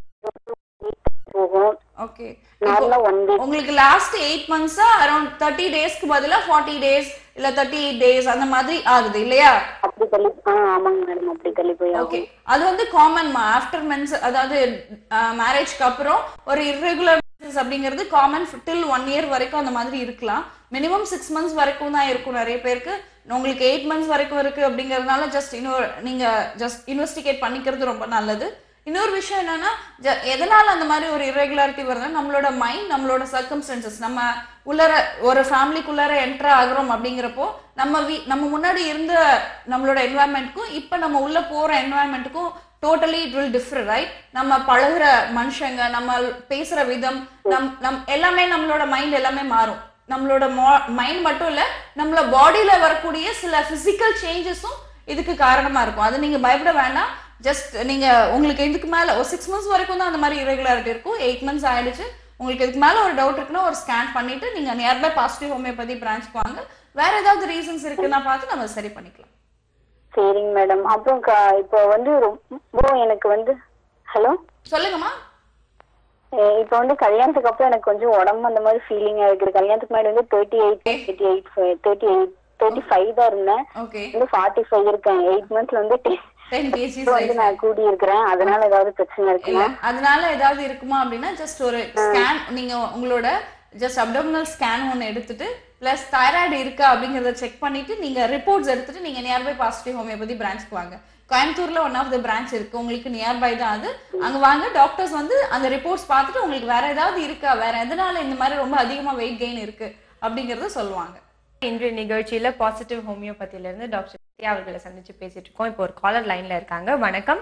போகும் ஓகே நார்மலா ஒன் வீக் உங்களுக்கு லாஸ்ட் எயிட் மந்த்ஸா அரௌண்ட் தேர்ட்டி டேஸ்க்கு பதிலா ஃபார்ட்டி டேஸ் இல்ல தேர்ட்டி எயிட் டேஸ் அந்த மாதிரி ஆகுது இல்லையா அப்படி தள்ளி ஆ ஆமாங்க மேடம் அப்படி தள்ளி போய் ஓகே ஆகும் அது வந்து காமன்மா ஆஃப்டர் மென்ஸ் அதாவது மேரேஜ்க்கு அப்புறம் ஒரு irregular menses அப்படிங்கிறது காமன் டில் ஒன் இயர் வரைக்கும் அந்த மாதிரி இருக்கலாம் மினிமம் சிக்ஸ் மந்த்ஸ் வரைக்கும் தான் இருக்கும் நிறைய பேருக்கு உங்களுக்கு எயிட் மந்த்ஸ் வரைக்கும் இருக்கு அப்படிங்கறதுனால ஜஸ்ட் இன்னொரு நீங்க ஜஸ்ட் இன்வெஸ்டிகேட் பண்ணிக்கிறது ரொம்ப நல்லது இன்னொரு விஷயம் என்னன்னா ஜ- எதனால அந்த மாதிரி ஒரு irregularity வருதுன்னா நம்மளோட மைண்ட் நம்மளோட சர்க்கம்ஸ்டன்சஸ் நம்ம உள்ளர ஒரு ஃபேமிலிக்குள்ளார என்டர் ஆகுறோம் அப்படிங்கிறப்போ நம்ம வீ நம்ம முன்னாடி இருந்த நம்மளோட என்வாயன்மெண்ட்க்கும் இப்போ நம்ம உள்ள போற என்வாயன்மெண்ட்டுக்கும் totally it will differ right நம்ம பழகுற மனுஷங்க நம்ம பேசுற விதம் நம் நம் எல்லாமே நம்மளோட மைண்ட் எல்லாமே மாறும் நம்மளோட மைண்ட் மட்டும் இல்ல நம்மள பாடியில வரக்கூடிய சில பிசிக்கல் சேஞ்சஸும் இதுக்கு காரணமா இருக்கும் அது நீங்க பயப்பட வேண்டாம் ஜஸ்ட் நீங்க உங்களுக்கு இதுக்கு மேல ஒரு சிக்ஸ் மந்த்ஸ் வரைக்கும் தான் அந்த மாதிரி irregularity இருக்கும் எயிட் மந்த்ஸ் ஆயிடுச்சு உங்களுக்கு இதுக்கு மேல ஒரு டவுட் இருக்குன்னா ஒரு ஸ்கேன் பண்ணிட்டு நீங்க நியர்பை பாசிட்டிவ் ஹோமியோபதி பிரான்ச் வாங்க வேற ஏதாவது ரீசன்ஸ் இருக்குன்னா பார்த்து நம்ம சரி பண்ணிக்கலாம் சரிங்க மேடம் அப்புறம் க- இப்போ வந்து ரொம்ப எனக்கு வந்து ஹலோ சொல்லுங்கம்மா இப்போ வந்து கல்யாணத்துக்கு அப்புறம் எனக்கு கொஞ்சம் உடம்பு அந்த மாதிரி ஃபீலிங்கா இருக்குது கல்யாணத்துக்கு முன்னாடி வந்து thirty eight thirty eight thirty eight thirty five தான் இருந்தேன் ஓகே வந்து ஃபார்ட்டி ஃபைவ் இருக்கேன் எயிட் மந்த்ஸ்ல வந்து டென் கேஜிஸ் இப்போ வந்து நான் கூடி இருக்கிறேன் அதனால ஏதாவது பிரச்சனை இல்ல இருக்குமா அதனால ஏதாவது இருக்குமா அப்படின்னா ஜஸ்ட் ஒரு ஸ்கேன் நீங்க உங்களோட ஜஸ்ட் அப்டோமினல் ஸ்கேன் ஒன்று எடுத்துட்டு பிளஸ் தைராய்டு இருக்கா அப்படிங்கறத செக் பண்ணிட்டு நீங்க ரிப்போர்ட்ஸ் எடுத்துட்டு நீங்க நியர்பை பாசிட்டிவ் ஹோமியோபதி பிரான்ச்க்கு வாங்க கோயம்புத்தூர்ல ஒன் ஆஃப் த பிரான்ச் இருக்கு உங்களுக்கு நியர்பை தான் அது அங்க வாங்க டாக்டர்ஸ் வந்து அந்த ரிப்போர்ட்ஸ் பார்த்துட்டு உங்களுக்கு வேற ஏதாவது இருக்கா வேற எதனால இந்த மாதிரி ரொம்ப அதிகமா வெயிட் கெயின் இருக்கு அப்படிங்கறத சொல்லுவாங்க இன்றைய நிகழ்ச்சியில பாசிட்டிவ் ஹோமியோபதியில இருந்து டாக்டர் சத்யா அவர்களை சந்திச்சு பேசிட்டு இருக்கோம் இப்போ ஒரு காலர் லைன்ல இருக்காங்க வணக்கம்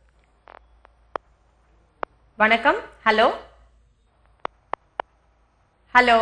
வணக்கம் ஹலோ ஹலோ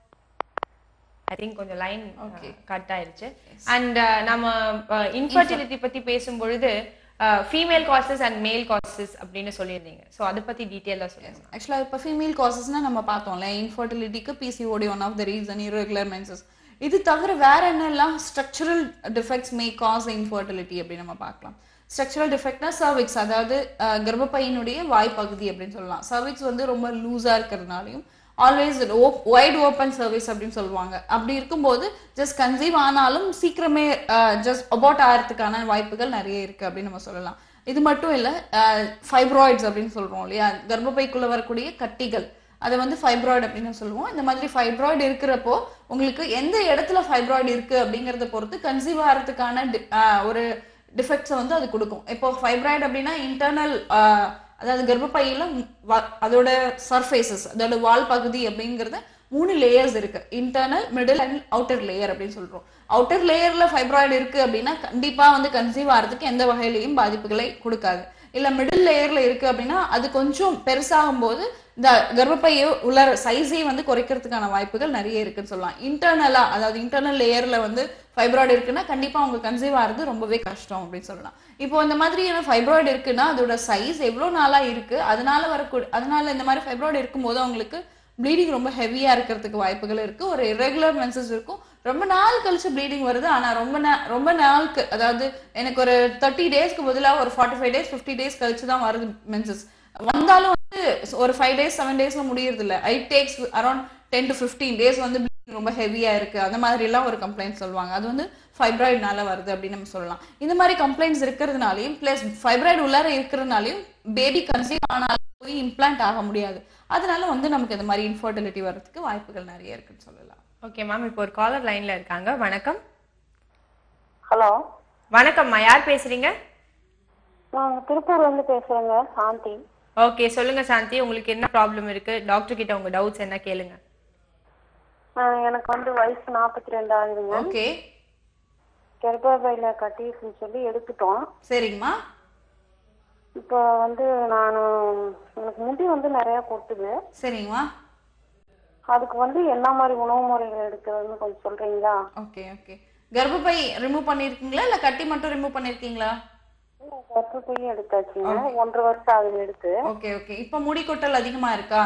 ஐ திங்க் கொஞ்சம் லைன் கட் ஆயிருச்சு அண்ட் நம்ம இன்ஃபர்டிலிட்டி பத்தி பேசும் பொழுது female causes and male causes அப்படின்னு சொல்லியிருந்தீங்க ஸோ அதை பத்தி டீட்டெயிலாக சொல்லுங்க ஆக்சுவலாக இப்போ ஃபீமேல் காசஸ்னா நம்ம பார்த்தோம்ல இன்ஃபர்டிலிட்டிக்கு PCOD one of the reason irregular menses இது தவிர வேற என்னெல்லாம் structural defects may cause infertility அப்படின்னு நம்ம பார்க்கலாம் ஸ்ட்ரக்சரல் டிஃபெக்ட்னா சர்விக்ஸ் அதாவது அஹ், கர்ப்பப்பையினுடைய வாய்ப்பகுதி அப்படின்னு சொல்லலாம் சர்விக்ஸ் வந்து ரொம்ப லூஸாக இருக்கிறதுனாலையும் ஆல்வேஸ் ஒயிட் ஓப்பன் சர்வீஸ் அப்படின்னு சொல்லுவாங்க அப்படி இருக்கும்போது ஜஸ்ட் கன்சீவ் ஆனாலும் சீக்கிரமே ஜஸ்ட் அபார்ட் ஆகிறதுக்கான வாய்ப்புகள் நிறைய இருக்கு அப்படின்னு நம்ம சொல்லலாம் இது மட்டும் இல்லை ஃபைப்ராய்ட்ஸ் அப்படின்னு சொல்றோம் இல்லையா கர்ப்பப்பைக்குள்ள வரக்கூடிய கட்டிகள் அதை வந்து ஃபைப்ராய்டு அப்படின்னு சொல்லுவோம் இந்த மாதிரி ஃபைப்ராய்டு இருக்கிறப்போ உங்களுக்கு எந்த இடத்துல ஃபைப்ராய்டு இருக்கு அப்படிங்கறத பொறுத்து கன்சீவ் ஆகிறதுக்கான di- ஆஹ் ஒரு டிஃபெக்ட்ஸை வந்து அது கொடுக்கும் இப்போ ஃபைப்ராய்டு அப்படின்னா இன்டர்னல் அதாவது கர்ப்பப்பையில ம், வ- அதோட சர்ஃபேசஸ் அதோட வால் பகுதி அப்படிங்கறது மூணு லேயர்ஸ் இருக்கு internal middle and outer layer அப்படின்னு சொல்றோம் அவுட்டர் லேயர்ல ஃபைப்ராய்டு இருக்கு அப்படின்னா கண்டிப்பா வந்து கன்சீவ் ஆகிறதுக்கு எந்த வகையிலையும் பாதிப்புகளை கொடுக்காது இல்ல மிடில் லேயர்ல இருக்கு அப்படின்னா அது கொஞ்சம் பெருசாகும் போது இந்த கர்ப்பப்பையோ உள்ள சைஸே வந்து குறைக்கிறதுக்கான வாய்ப்புகள் நிறைய இருக்குன்னு சொல்லலாம் இன்டர்னலா அதாவது இன்டர்னல் லேயர்ல வந்து ஃபைப்ராய்டு இருக்குன்னா கண்டிப்பா அவங்க கன்சீவ் ஆகிறது ரொம்பவே கஷ்டம் அப்படின்னு சொல்லலாம் இப்போ இந்த மாதிரியான ஃபைப்ராய்டு இருக்குன்னா அதோட சைஸ் எவ்வளவு நாளா இருக்கு அதனால வரக்கூடிய அதனால இந்த மாதிரி ஃபைப்ராய்டு இருக்கும்போது அவங்களுக்கு ப்ளீடிங் ரொம்ப ஹெவியா இருக்கிறதுக்கு வாய்ப்புகள் இருக்கு ஒரு irregular menses இருக்கும் ரொம்ப நாள் கழிச்சு ப்ளீடிங் வருது ஆனா ரொம்ப நா- ரொம்ப நாளுக்கு அதாவது எனக்கு ஒரு தேர்ட்டி டேஸ்க்கு பதிலாக ஒரு forty five days fifty days கழிச்சு தான் வருது மென்சஸ் வந்தாலும் வந்து ஒரு ஃபைவ் டேஸ் செவன் டேஸ்ல முடியறது இல்ல it takes around ten to fifteen days வந்து bleeding ரொம்ப ஹெவியா இருக்கு அந்த மாதிரி எல்லாம் ஒரு கம்ப்ளைண்ட் சொல்லுவாங்க அது வந்து ஃபைப்ராய்டுனால வருது அப்படின்னு நம்ம சொல்லலாம் இந்த மாதிரி கம்ப்ளைண்ட்ஸ் இருக்கிறதுனாலையும் பிளஸ் ஃபைப்ராய்டு உள்ளார இருக்கிறதுனாலையும் பேபி கன்சீவ் ஆனாலும் போய் இம்ப்ளான்ட் ஆக முடியாது அதனால வந்து நமக்கு இந்த மாதிரி இன்ஃபர்டிலிட்டி வர்றதுக்கு வாய்ப்புகள் நிறைய இருக்குன்னு சொல்லலாம் ஓகே மேம் இப்போ ஒரு காலர் லைன்ல இருக்காங்க வணக்கம் ஹலோ வணக்கம்மா யார் பேசுறீங்க நான் திருப்பூர்ல இருந்து பேசுறேங்க சாந்தி ஓகே சொல்லுங்க சாந்தி உங்களுக்கு என்ன ப்ராப்ளம் இருக்கு டாக்டர் கிட்ட உங்க டவுட்ஸ் என்ன கேளுங்க ஆஹ் எனக்கு வந்து வயசு நாற்பத்தி ரெண்டு ஆகுதுங்க ஓகே கர்ப்பப்பையில கட்டின்னு சொல்லி எடுத்துட்டோம் சரிங்கம்மா இப்போ வந்து நான் எனக்கு முடி வந்து நிறைய கொட்டுது சரிங்கம்மா அதுக்கு வந்து என்ன மாதிரி உணவு முறைகள் எடுக்கிறதுன்னு கொஞ்சம் சொல்றீங்களா ஓகே ஓகே கர்ப்பப்பை ரிமூவ் பண்ணிருக்கீங்களா இல்ல கட்டி மட்டும் ரிமூவ் பண்ணிருக்கீங்களா கர்ப்பப்பையும் எடுத்தாச்சுங்க ஒன்றரை வருஷம் ஆகுது எடுத்து ஓகே ஓகே இப்போ முடி கொட்டல் அதிகமா இருக்கா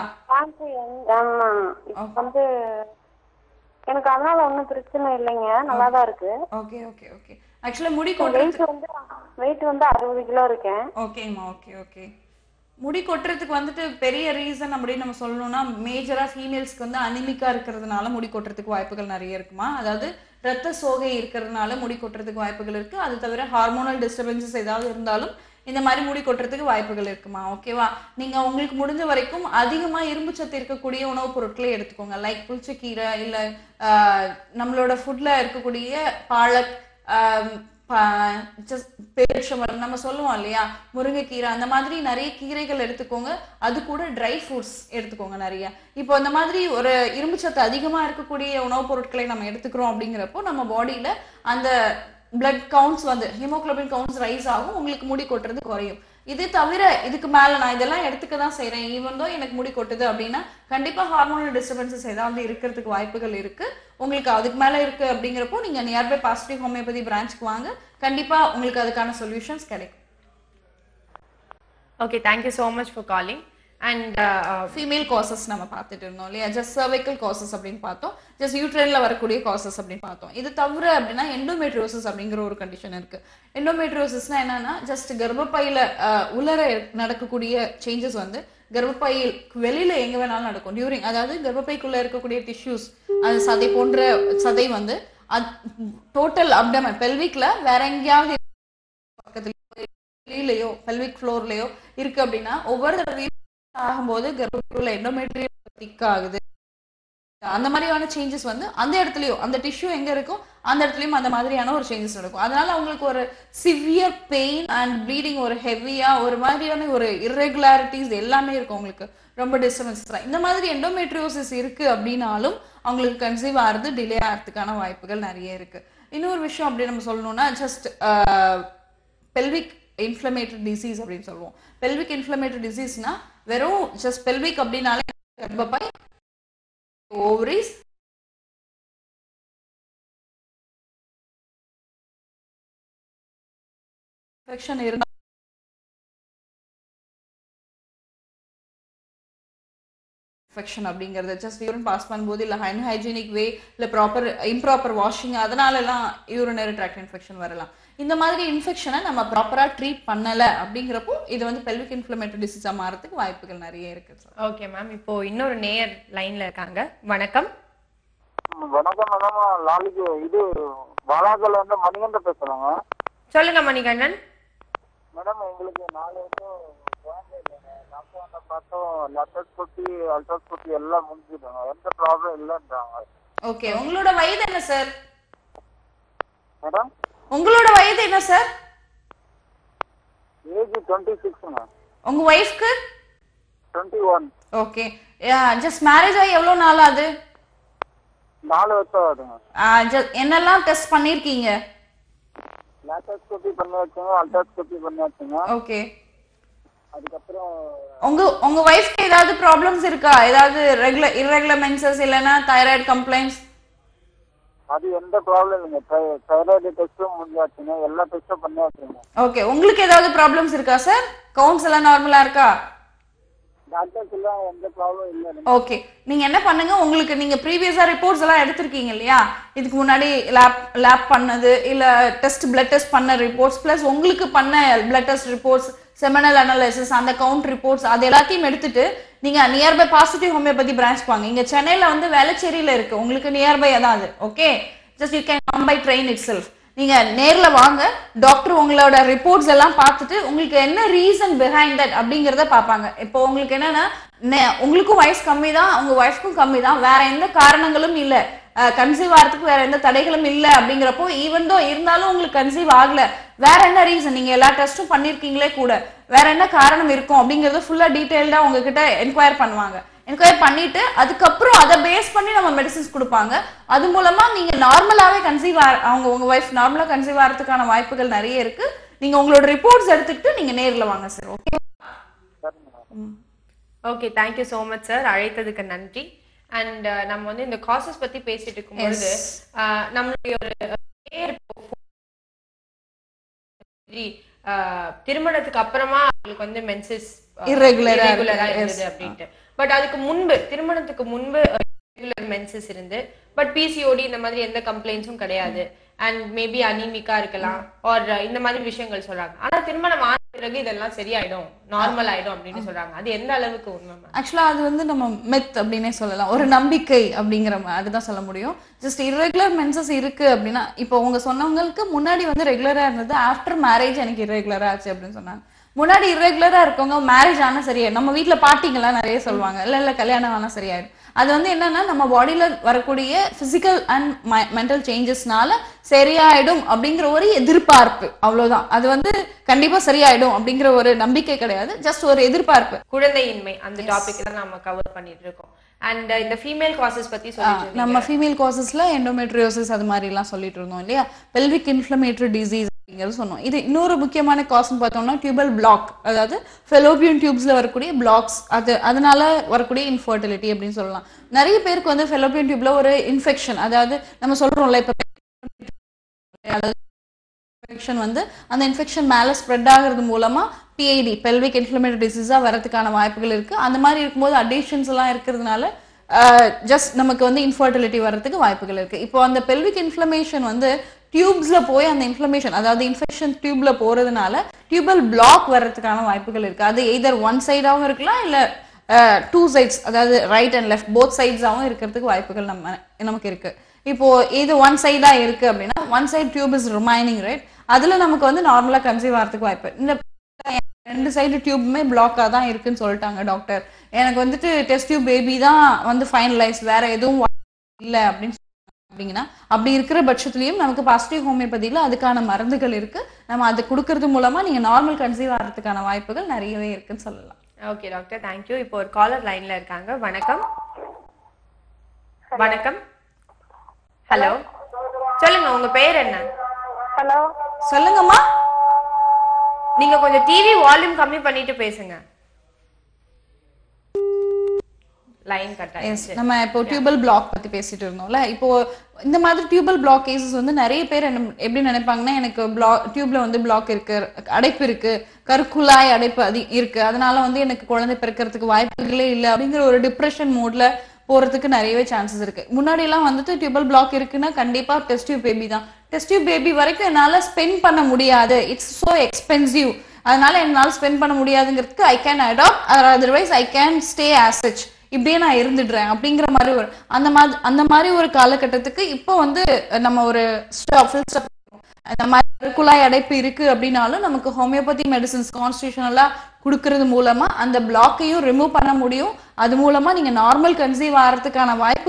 ஆமா இப்போ வந்து எனக்கு அதனால ஒன்றும் பிரச்சனை இல்லைங்க நல்லா தான் இருக்கு ஓகே ஓகே ஓகே ஆக்சுவலா முடி கொட்டுறது வெயிட் வந்து வெயிட் வந்து அறுபது கிலோ இருக்கேன் ஓகேங்கம்மா ஓகே ஓகே முடி கொட்டுறதுக்கு வந்துட்டு பெரிய ரீசன் அப்படின்னு நம்ம சொல்லணும்னா மேஜரா ஃபீமேல்ஸ்க்கு வந்து அனிமிக்கா இருக்கிறதுனால முடி கொட்டுறதுக்கு வாய்ப்புகள் நிறைய இருக்குமா அதாவது ரத்த சோகை இருக்கிறதுனால முடி கொட்டுறதுக்கு வாய்ப்புகள் இருக்கு அது தவிர ஹார்மோனல் டிஸ்டர்பன்சஸ் ஏதாவது இருந்தாலும் இந்த மாதிரி முடி கொட்டுறதுக்கு வாய்ப்புகள் இருக்குமா ஓகேவா நீங்க உங்களுக்கு முடிஞ்ச வரைக்கும் அதிகமா இரும்பு சத்து இருக்கக்கூடிய உணவுப் பொருட்களை எடுத்துக்கோங்க லைக் புளிச்சக்கீரை இல்ல ஆஹ், நம்மளோட ஃபுட்ல இருக்கக்கூடிய பாலக் ஆஹ், ப- just பேரிச்சம்பழம் நம்ம சொல்லுவோம் இல்லையா முருங்கைக்கீரை அந்த மாதிரி நிறைய கீரைகள் எடுத்துக்கோங்க அது கூட ட்ரை ஃப்ரூட்ஸ் எடுத்துக்கோங்க நிறைய இப்போ அந்த மாதிரி ஒரு இரும்புச்சத்து அதிகமா இருக்கக்கூடிய உணவுப் பொருட்களை நம்ம எடுத்துக்கிறோம் அப்படிங்கிறப்போ நம்ம பாடியில அந்த பிளட் கவுண்ட்ஸ் வந்து ஹீமோகுளோபின் கவுண்ட்ஸ் ரைஸ் ஆகும் உங்களுக்கு முடி கொட்டுறது குறையும் இது தவிர இதுக்கு மேல நான் இதெல்லாம் எடுத்துக்க தான் செய்றேன் ஈவன் தோ எனக்கு முடி கொட்டுது அப்படின்னா கண்டிப்பா ஹார்மோனல் டிஸ்டர்பன்சஸ் ஏதாவது இருக்கிறதுக்கு வாய்ப்புகள் இருக்கு உங்களுக்கு அதுக்கு மேல இருக்கு அப்படிங்கிறப்போ நீங்க நியர்பை பாசிட்டிவ் ஹோமியோபதி பிரான்ச்க்கு வாங்க கண்டிப்பா உங்களுக்கு அதுக்கான சொல்யூஷன்ஸ் கிடைக்கும் okay thank you so much for calling and female causes நம்ம பார்த்துட்டு இருந்தோம் இல்லையா ஜஸ்ட் சர்வைக்கல் காசஸ் அப்படின்னு பார்த்தோம் ஜஸ்ட் யூட்ரைன்ல வரக்கூடிய காசஸ் அப்படின்னு பார்த்தோம் இது தவிர அப்படின்னா எண்டோமெட்ரியோசிஸ் அப்படிங்கிற ஒரு கண்டிஷன் இருக்கு எண்டோமெட்ரியோசிஸ்னா என்னன்னா ஜஸ்ட் கர்ப்பப்பையில அஹ், உலர நடக்கக்கூடிய சேஞ்சஸ் வந்து கர்ப்பப்பையில் வெளியில எங்க வேணாலும் நடக்கும் டியூரிங் அதாவது கர்ப்பப்பைக்குள்ள இருக்கக்கூடிய டிஷ்யூஸ் அது சதை போன்ற சதை வந்து டோட்டல் அப்டமன் பெல்விக்ல வேற எங்கேயாவது பக்கத்துல வெளியிலயோ பெல்விக் ஃப்ளோர்லயோ இருக்கு அப்படின்னா ஒவ்வொரு தடவையும் ஆகும்போது கர்ப்பப்பைக்குள்ள எண்டோமெட்ரியம் திக் ஆகுது அந்த மாதிரியான சேஞ்சஸ் வந்து அந்த இடத்துலயும் அந்த டிஷ்யூ எங்க இருக்கோ அந்த இடத்துலயும் அந்த மாதிரியான ஒரு சேஞ்சஸ் நடக்கும் அதனால அவங்களுக்கு ஒரு சிவியர் பெயின் அண்ட் ப்ளீடிங் ஒரு ஹெவியா ஒரு மாதிரியான ஒரு irregularities எல்லாமே இருக்கும் உங்களுக்கு ரொம்ப டிஸ்டர்பன்ஸ் இந்த மாதிரி எண்டோமெட்ரியோசிஸ் இருக்கு அப்படின்னாலும் அவங்களுக்கு கன்சீவ் ஆகிறது டிலே ஆகிறதுக்கான வாய்ப்புகள் நிறைய இருக்கு இன்னொரு விஷயம் அப்படி நம்ம சொல்லணும்னா ஜஸ்ட் பெல்விக் இன்ஃப்ளமேட்டரி டிசீஸ் அப்படின்னு சொல்லுவோம் பெல்விக் இன்ஃப்ளமேட்டரி டிசீஸ்னா வெறும் ஜஸ்ட் பெல்விக் அப்படின்னாலே கர்ப்பப்பை ஓவரிஸ் இன்ஃபெக்ஷன் இருந்தா இன்ஃபெக்ஷன் அப்படிங்கிறது ஜஸ்ட் யூரின் பாஸ் பண்ணும்போது இல்லை அன்ஹைஜீனிக் வே இல்லை ப்ராப்பர் இம்ப்ராப்பர் வாஷிங் அதனாலலாம் யூரினரி ட்ராக்ட் இன்ஃபெக்ஷன் வரலாம் இந்த மாதிரி இன்ஃபெக்ஷனை நம்ம ப்ராப்பராக ட்ரீட் பண்ணலை அப்படிங்கிறப்போ இது வந்து பெல்விக் இன்ஃப்ளமேட்டரி டிசீஸாக மாறதுக்கு வாய்ப்புகள் நிறைய இருக்குது சார் ஓகே மேம் இப்போ இன்னொரு நேயர் லைன்ல இருக்காங்க வணக்கம் வணக்கம் மேடம் நாளைக்கு இது வாலாக்கல் வந்து மணிகண்ட பேசுறேங்க சொல்லுங்க மணிகண்டன் மேடம் எங்களுக்கு நாலு வந்து குழந்தை இல்லைங்க டாக்டர் வந்து பார்த்தோம் லெட்டஸ்கோப்பி அல்ட்ராஸ்கோப்பி எல்லாம் முடிஞ்சுட்டாங்க எந்த ப்ராப்ளம் இல்லைன்றாங்க ஓகே உங்களோட வயது என்ன சார் மேடம் உங்களோட வயது என்ன சார் ஏஜ் டுவெண்ட்டி சிக்ஸுங்க உங்க ஒய்ஃப்க்கு twenty one okay just marriage ஆகி எவ்வளோ நாள் ஆகுது நாலு வருஷம் ஆகுதுங்க ஆஹ் just என்னெல்லாம் டெஸ்ட் பண்ணியிருக்கீங்க லேட்டஸ்கோப்பி பண்ணி வச்சுங்க அல்ட்ராஸ்கோப்பி பண்ணி வச்சுங்க ஓகே அதுக்கப்புறம் உங்க உங்க ஒய்ஃப்க்கு ஏதாவது ப்ராப்ளம்ஸ் இருக்கா ஏதாவது ரெகுலர் irregular மென்சஸ் இல்லைன்னா தைராய்டு கம்ப்ளைண்ட்ஸ் அது எந்த ப்ராப்ளம் இல்லைங்க தைராய்டு டெஸ்ட்டும் முடிஞ்சாச்சுங்க எல்லா டெஸ்ட்டும் பண்ணி வச்சுங்க ஓகே உங்களுக்கு ஏதாவது ப்ராப்ளம்ஸ் இருக்கா சார் கவுண்ட்ஸ் எல்லாம் நார்மலா இருக்கா டாக்டர்ஸ் எல்லாம் எந்த ப்ராப்ளம் இல்லை ஓகே நீங்க என்ன பண்ணுங்க உங்களுக்கு நீங்க ப்ரீவியஸா ரிப்போர்ட்ஸ் எல்லாம் எடுத்திருக்கீங்க இல்லையா இதுக்கு முன்னாடி லேப் லேப் பண்ணது இல்ல டெஸ்ட் பிளட் டெஸ்ட் பண்ண ரிப்போர்ட்ஸ் பிளஸ் உங்களுக்கு பண்ண blood test reports seminal analysis அந்த கவுண்ட் ரிப்போர்ட்ஸ் அது எல்லாத்தையும் எடுத்துட்டு நீங்க நியர்பை பாசிட்டிவ் ஹோமியோபதி பிரான்ச் வாங்க இங்க சென்னையில வந்து வேளச்சேரியில இருக்கு உங்களுக்கு நியர்பை அதான் அது okay just you can come by train itself நீங்க நேர்ல வாங்க டாக்டர் உங்களோட ரிப்போர்ட்ஸ் எல்லாம் பார்த்துட்டு உங்களுக்கு என்ன ரீசன் பிஹைண்ட் தட் அப்படிங்கறத பார்ப்பாங்க இப்போ உங்களுக்கு என்னன்னா நெ- உங்களுக்கும் வயசு கம்மி தான் உங்க ஒய்ஃப்க்கும் கம்மி தான் வேற எந்த காரணங்களும் இல்ல கன்சீவ் ஆகிறதுக்கு வேற எந்த தடைகளும் இல்ல அப்படிங்கிறப்போ ஈவன் தோ இருந்தாலும் உங்களுக்கு கன்சீவ் ஆகல வேற என்ன ரீசன் நீங்க எல்லா டெஸ்ட்டும் பண்ணிருக்கீங்களே கூட வேற என்ன காரணம் இருக்கும் அப்படிங்கறத ஃபுல்லா டீடைல்டா உங்ககிட்ட என்கொயர் பண்ணுவாங்க என்கொயர் பண்ணிட்டு அதுக்கப்புறம் அதை பேஸ் பண்ணி நம்ம மெடிசின்ஸ் கொடுப்பாங்க அது மூலமா நீங்க நார்மலாவே கன்சீவ் அவங்க உங்க ஒய்ஃப் நார்மலா கன்சீவ் ஆகிறதுக்கான வாய்ப்புகள் நிறைய இருக்கு நீங்க உங்களோட ரிப்போர்ட்ஸ் எடுத்துக்கிட்டு நீங்க நேர்ல வாங்க sir okay okay thank you so much sir அழைத்ததுக்கு நன்றி அண்ட் நம்ம வந்து இந்த காசஸ் பத்தி பேசிட்டு இருக்கும்பொழுது அஹ், நம்மளுடைய ஒரு நேர் அஹ், திருமணத்துக்கு அப்புறமா அவங்களுக்கு வந்து மென்சஸ் Irregular ஆ இருக்கு. ரெகுலரா Yes. இருந்தது அப்படின்ட்டு பட் அதுக்கு முன்பு திருமணத்துக்கு முன்பு ரெகுலர் மென்சஸ் இருந்து பட் பிசிஓடி இந்த மாதிரி எந்த கம்ப்ளைண்ட்ஸும் கிடையாது அண்ட் மேபி அனீமிக்கா இருக்கலாம் ஆர் இந்த மாதிரி விஷயங்கள் சொல்றாங்க ஆனா திருமணம் ஆன பிறகு இதெல்லாம் சரியாயிடும் நார்மல் ஆயிடும் அப்படின்னு சொல்றாங்க அது எந்த அளவுக்கு உண்மை ma'am? ஆக்சுவலா அது வந்து நம்ம மெத் அப்படின்னே சொல்லலாம் ஒரு நம்பிக்கை அப்படிங்கிற மாதிரி தான் சொல்ல முடியும் ஜஸ்ட் irregular மென்சஸ் இருக்கு அப்படின்னா இப்போ உங்க சொன்னவங்களுக்கு முன்னாடி வந்து ரெகுலரா இருந்தது ஆஃப்டர் மேரேஜ் எனக்கு irregular ஆச்சு அப்படின்னு சொன்னாங்க முன்னாடி irregular-ஆ இருக்கவங்க மேரேஜ் ஆனா சரியாயிடும் நம்ம வீட்ல பாட்டிங்கெல்லாம் நிறைய சொல்லுவாங்க இல்ல இல்ல கல்யாணம் ஆனா சரியாயிடும் அது வந்து என்னன்னா நம்ம பாடியில வரக்கூடிய பிசிக்கல் அண்ட் மென்டல் சேஞ்சஸ்னால சரியாயிடும் அப்படிங்கிற ஒரு எதிர்பார்ப்பு அவ்வளவுதான் அது வந்து கண்டிப்பா சரியாயிடும் அப்படிங்கிற ஒரு நம்பிக்கை கிடையாது ஜஸ்ட் ஒரு எதிர்பார்ப்பு குழந்தையின்மை அந்த டாபிக் தான் நம்ம கவர் பண்ணிட்டு இருக்கோம் அண்ட் இந்த ஃபீமேல் காசஸ் பத்தி சொல்லிட்டு இருந்தீங்க. நம்ம ஃபீமேல் காசஸ்ல எண்டோமெட்ரியோசிஸ் அது மாதிரிலாம் சொல்லிட்டு இருந்தோம் இல்லையா பெல்விக் இன்ஃப்ளமேட்டரி டிசீஸ் அப்படிங்கிறது சொன்னோம் இது இன்னொரு முக்கியமான காஸ்ன்னு பார்த்தோம்னா டியூபல் பிளாக் அதாவது ஃபெலோபியன் டியூப்ஸ்ல வரக்கூடிய பிளாக்ஸ் அது அதனால வரக்கூடிய இன்ஃபர்டிலிட்டி அப்படின்னு சொல்லலாம் நிறைய பேருக்கு வந்து ஃபெலோபியன் டியூப்ல ஒரு இன்ஃபெக்ஷன் அதாவது நம்ம சொல்றோம்ல இப்போ அதாவது இன்ஃபெக்ஷன் வந்து அந்த இன்ஃபெக்ஷன் மேலே ஸ்ப்ரெட் ஆகிறது மூலமா பிஐடி பெல்விக் இன்ஃப்ளமேட்டரி டிசீஸாக வரதுக்கான வாய்ப்புகள் இருக்கு அந்த மாதிரி இருக்கும்போது அடிஷன்ஸ் எல்லாம் இருக்கிறதுனால ஜஸ்ட் நமக்கு வந்து இன்ஃபர்டிலிட்டி வர்றதுக்கு வாய்ப்புகள் இருக்கு இப்போ அந்த பெல்விக் இன்ஃப்ளமேஷன் வந்து டியூப்ஸ்ல போய் அந்த இன்ஃப்ளமேஷன் அதாவது இன்ஃபெக்ஷன் டியூப்ல போறதுனால டியூபல் பிளாக் வர்றதுக்கான வாய்ப்புகள் இருக்கு அது எய்தர் ஒன் சைடாகவும் இருக்கலாம் இல்ல டூ சைட்ஸ் அதாவது ரைட் அண்ட் லெஃப்ட் போத் சைட்ஸாகவும் இருக்கிறதுக்கு வாய்ப்புகள் நம்ம நமக்கு இருக்கு இப்போ இது ஒன் சைடா இருக்கு அப்படின்னா one side tube is remaining right அதுல நமக்கு வந்து நார்மலா கன்சீவ் ஆகிறதுக்கு வாய்ப்பு இந்த ரெண்டு சைடு டியூப்புமே பிளாக்காக தான் இருக்குன்னு சொல்லிட்டாங்க டாக்டர் எனக்கு வந்துட்டு டெஸ்ட் டியூப் பேபி தான் வந்து ஃபைனலைஸ் வேற எதுவும் இல்லை அப்படின்னு சொன்னாங்க அப்படிங்கன்னா அப்படி இருக்கிற பட்சத்துலயும் நமக்கு பாசிட்டிவ் ஹோமியோபதியில அதுக்கான மருந்துகள் இருக்கு நம்ம அது கொடுக்கறது மூலமா நீங்க நார்மல் கன்சீவ் ஆகிறதுக்கான வாய்ப்புகள் நிறையவே இருக்குன்னு சொல்லலாம் ஓகே டாக்டர் தேங்க்யூ இப்போ ஒரு காலர் லைன்ல இருக்காங்க வணக்கம் வணக்கம் ஹலோ சொல்லுங்க உங்க பேர் என்ன ஹலோ சொல்லுங்கம்மா நீங்க கொஞ்சம் டிவி வால்யூம் கம்மி பண்ணிட்டு பேசுங்க லைன் கட் Yes, ஆயிடுச்சு நம்ம இப்போ டியூபல் பிளாக் பத்தி பேசிட்டு இருந்தோம்ல இப்போ இந்த மாதிரி டியூபல் பிளாக் கேசஸ் வந்து நிறைய பேர் என்ன எப்படி நினைப்பாங்கன்னா எனக்கு பிளாக் டியூப்ல வந்து பிளாக் இருக்கு அடைப்பு இருக்கு கருக்குழாய் அடைப்பு அது இருக்கு அதனால வந்து எனக்கு குழந்தை பிறக்கிறதுக்கு வாய்ப்புகளே இல்லை அப்படிங்கிற ஒரு டிப்ரெஷன் மோட்ல போறதுக்கு நிறையவே சான்சஸ் இருக்கு முன்னாடி எல்லாம் வந்துட்டு டியூபல் பிளாக் இருக்குன்னா கண்டிப்பா டெஸ்ட் டியூப் பேபி தான் டெஸ்ட் டியூப் பேபி வரைக்கும் என்னால ஸ்பெண்ட் பண்ண முடியாது இட்ஸ் so எக்ஸ்பென்சிவ் அதனால என்னால ஸ்பெண்ட் பண்ண முடியாதுங்கிறதுக்கு I can adapt otherwise I can stay as such இப்படியே நான் இருந்துடுறேன் அப்படிங்கிற மாதிரி ஒரு அந்த மாதிரி அந்த மாதிரி ஒரு காலகட்டத்துக்கு இப்போ வந்து நம்ம ஒரு ஸ்டாப் ஃபுல் ஸ்டாப் அந்த மாதிரி குழாய் அடைப்பு இருக்கு அப்படின்னாலும் நமக்கு ஹோமியோபதி மெடிசின்ஸ் கான்ஸ்டியூஷனலா கொடுக்கறது மூலமா அந்த பிளாக்கையும் ரிமூவ் பண்ண முடியும் அது மூலமா நீங்க நார்மல் கன்சீவ் ஆகிறதுக்கான வாய்ப்பு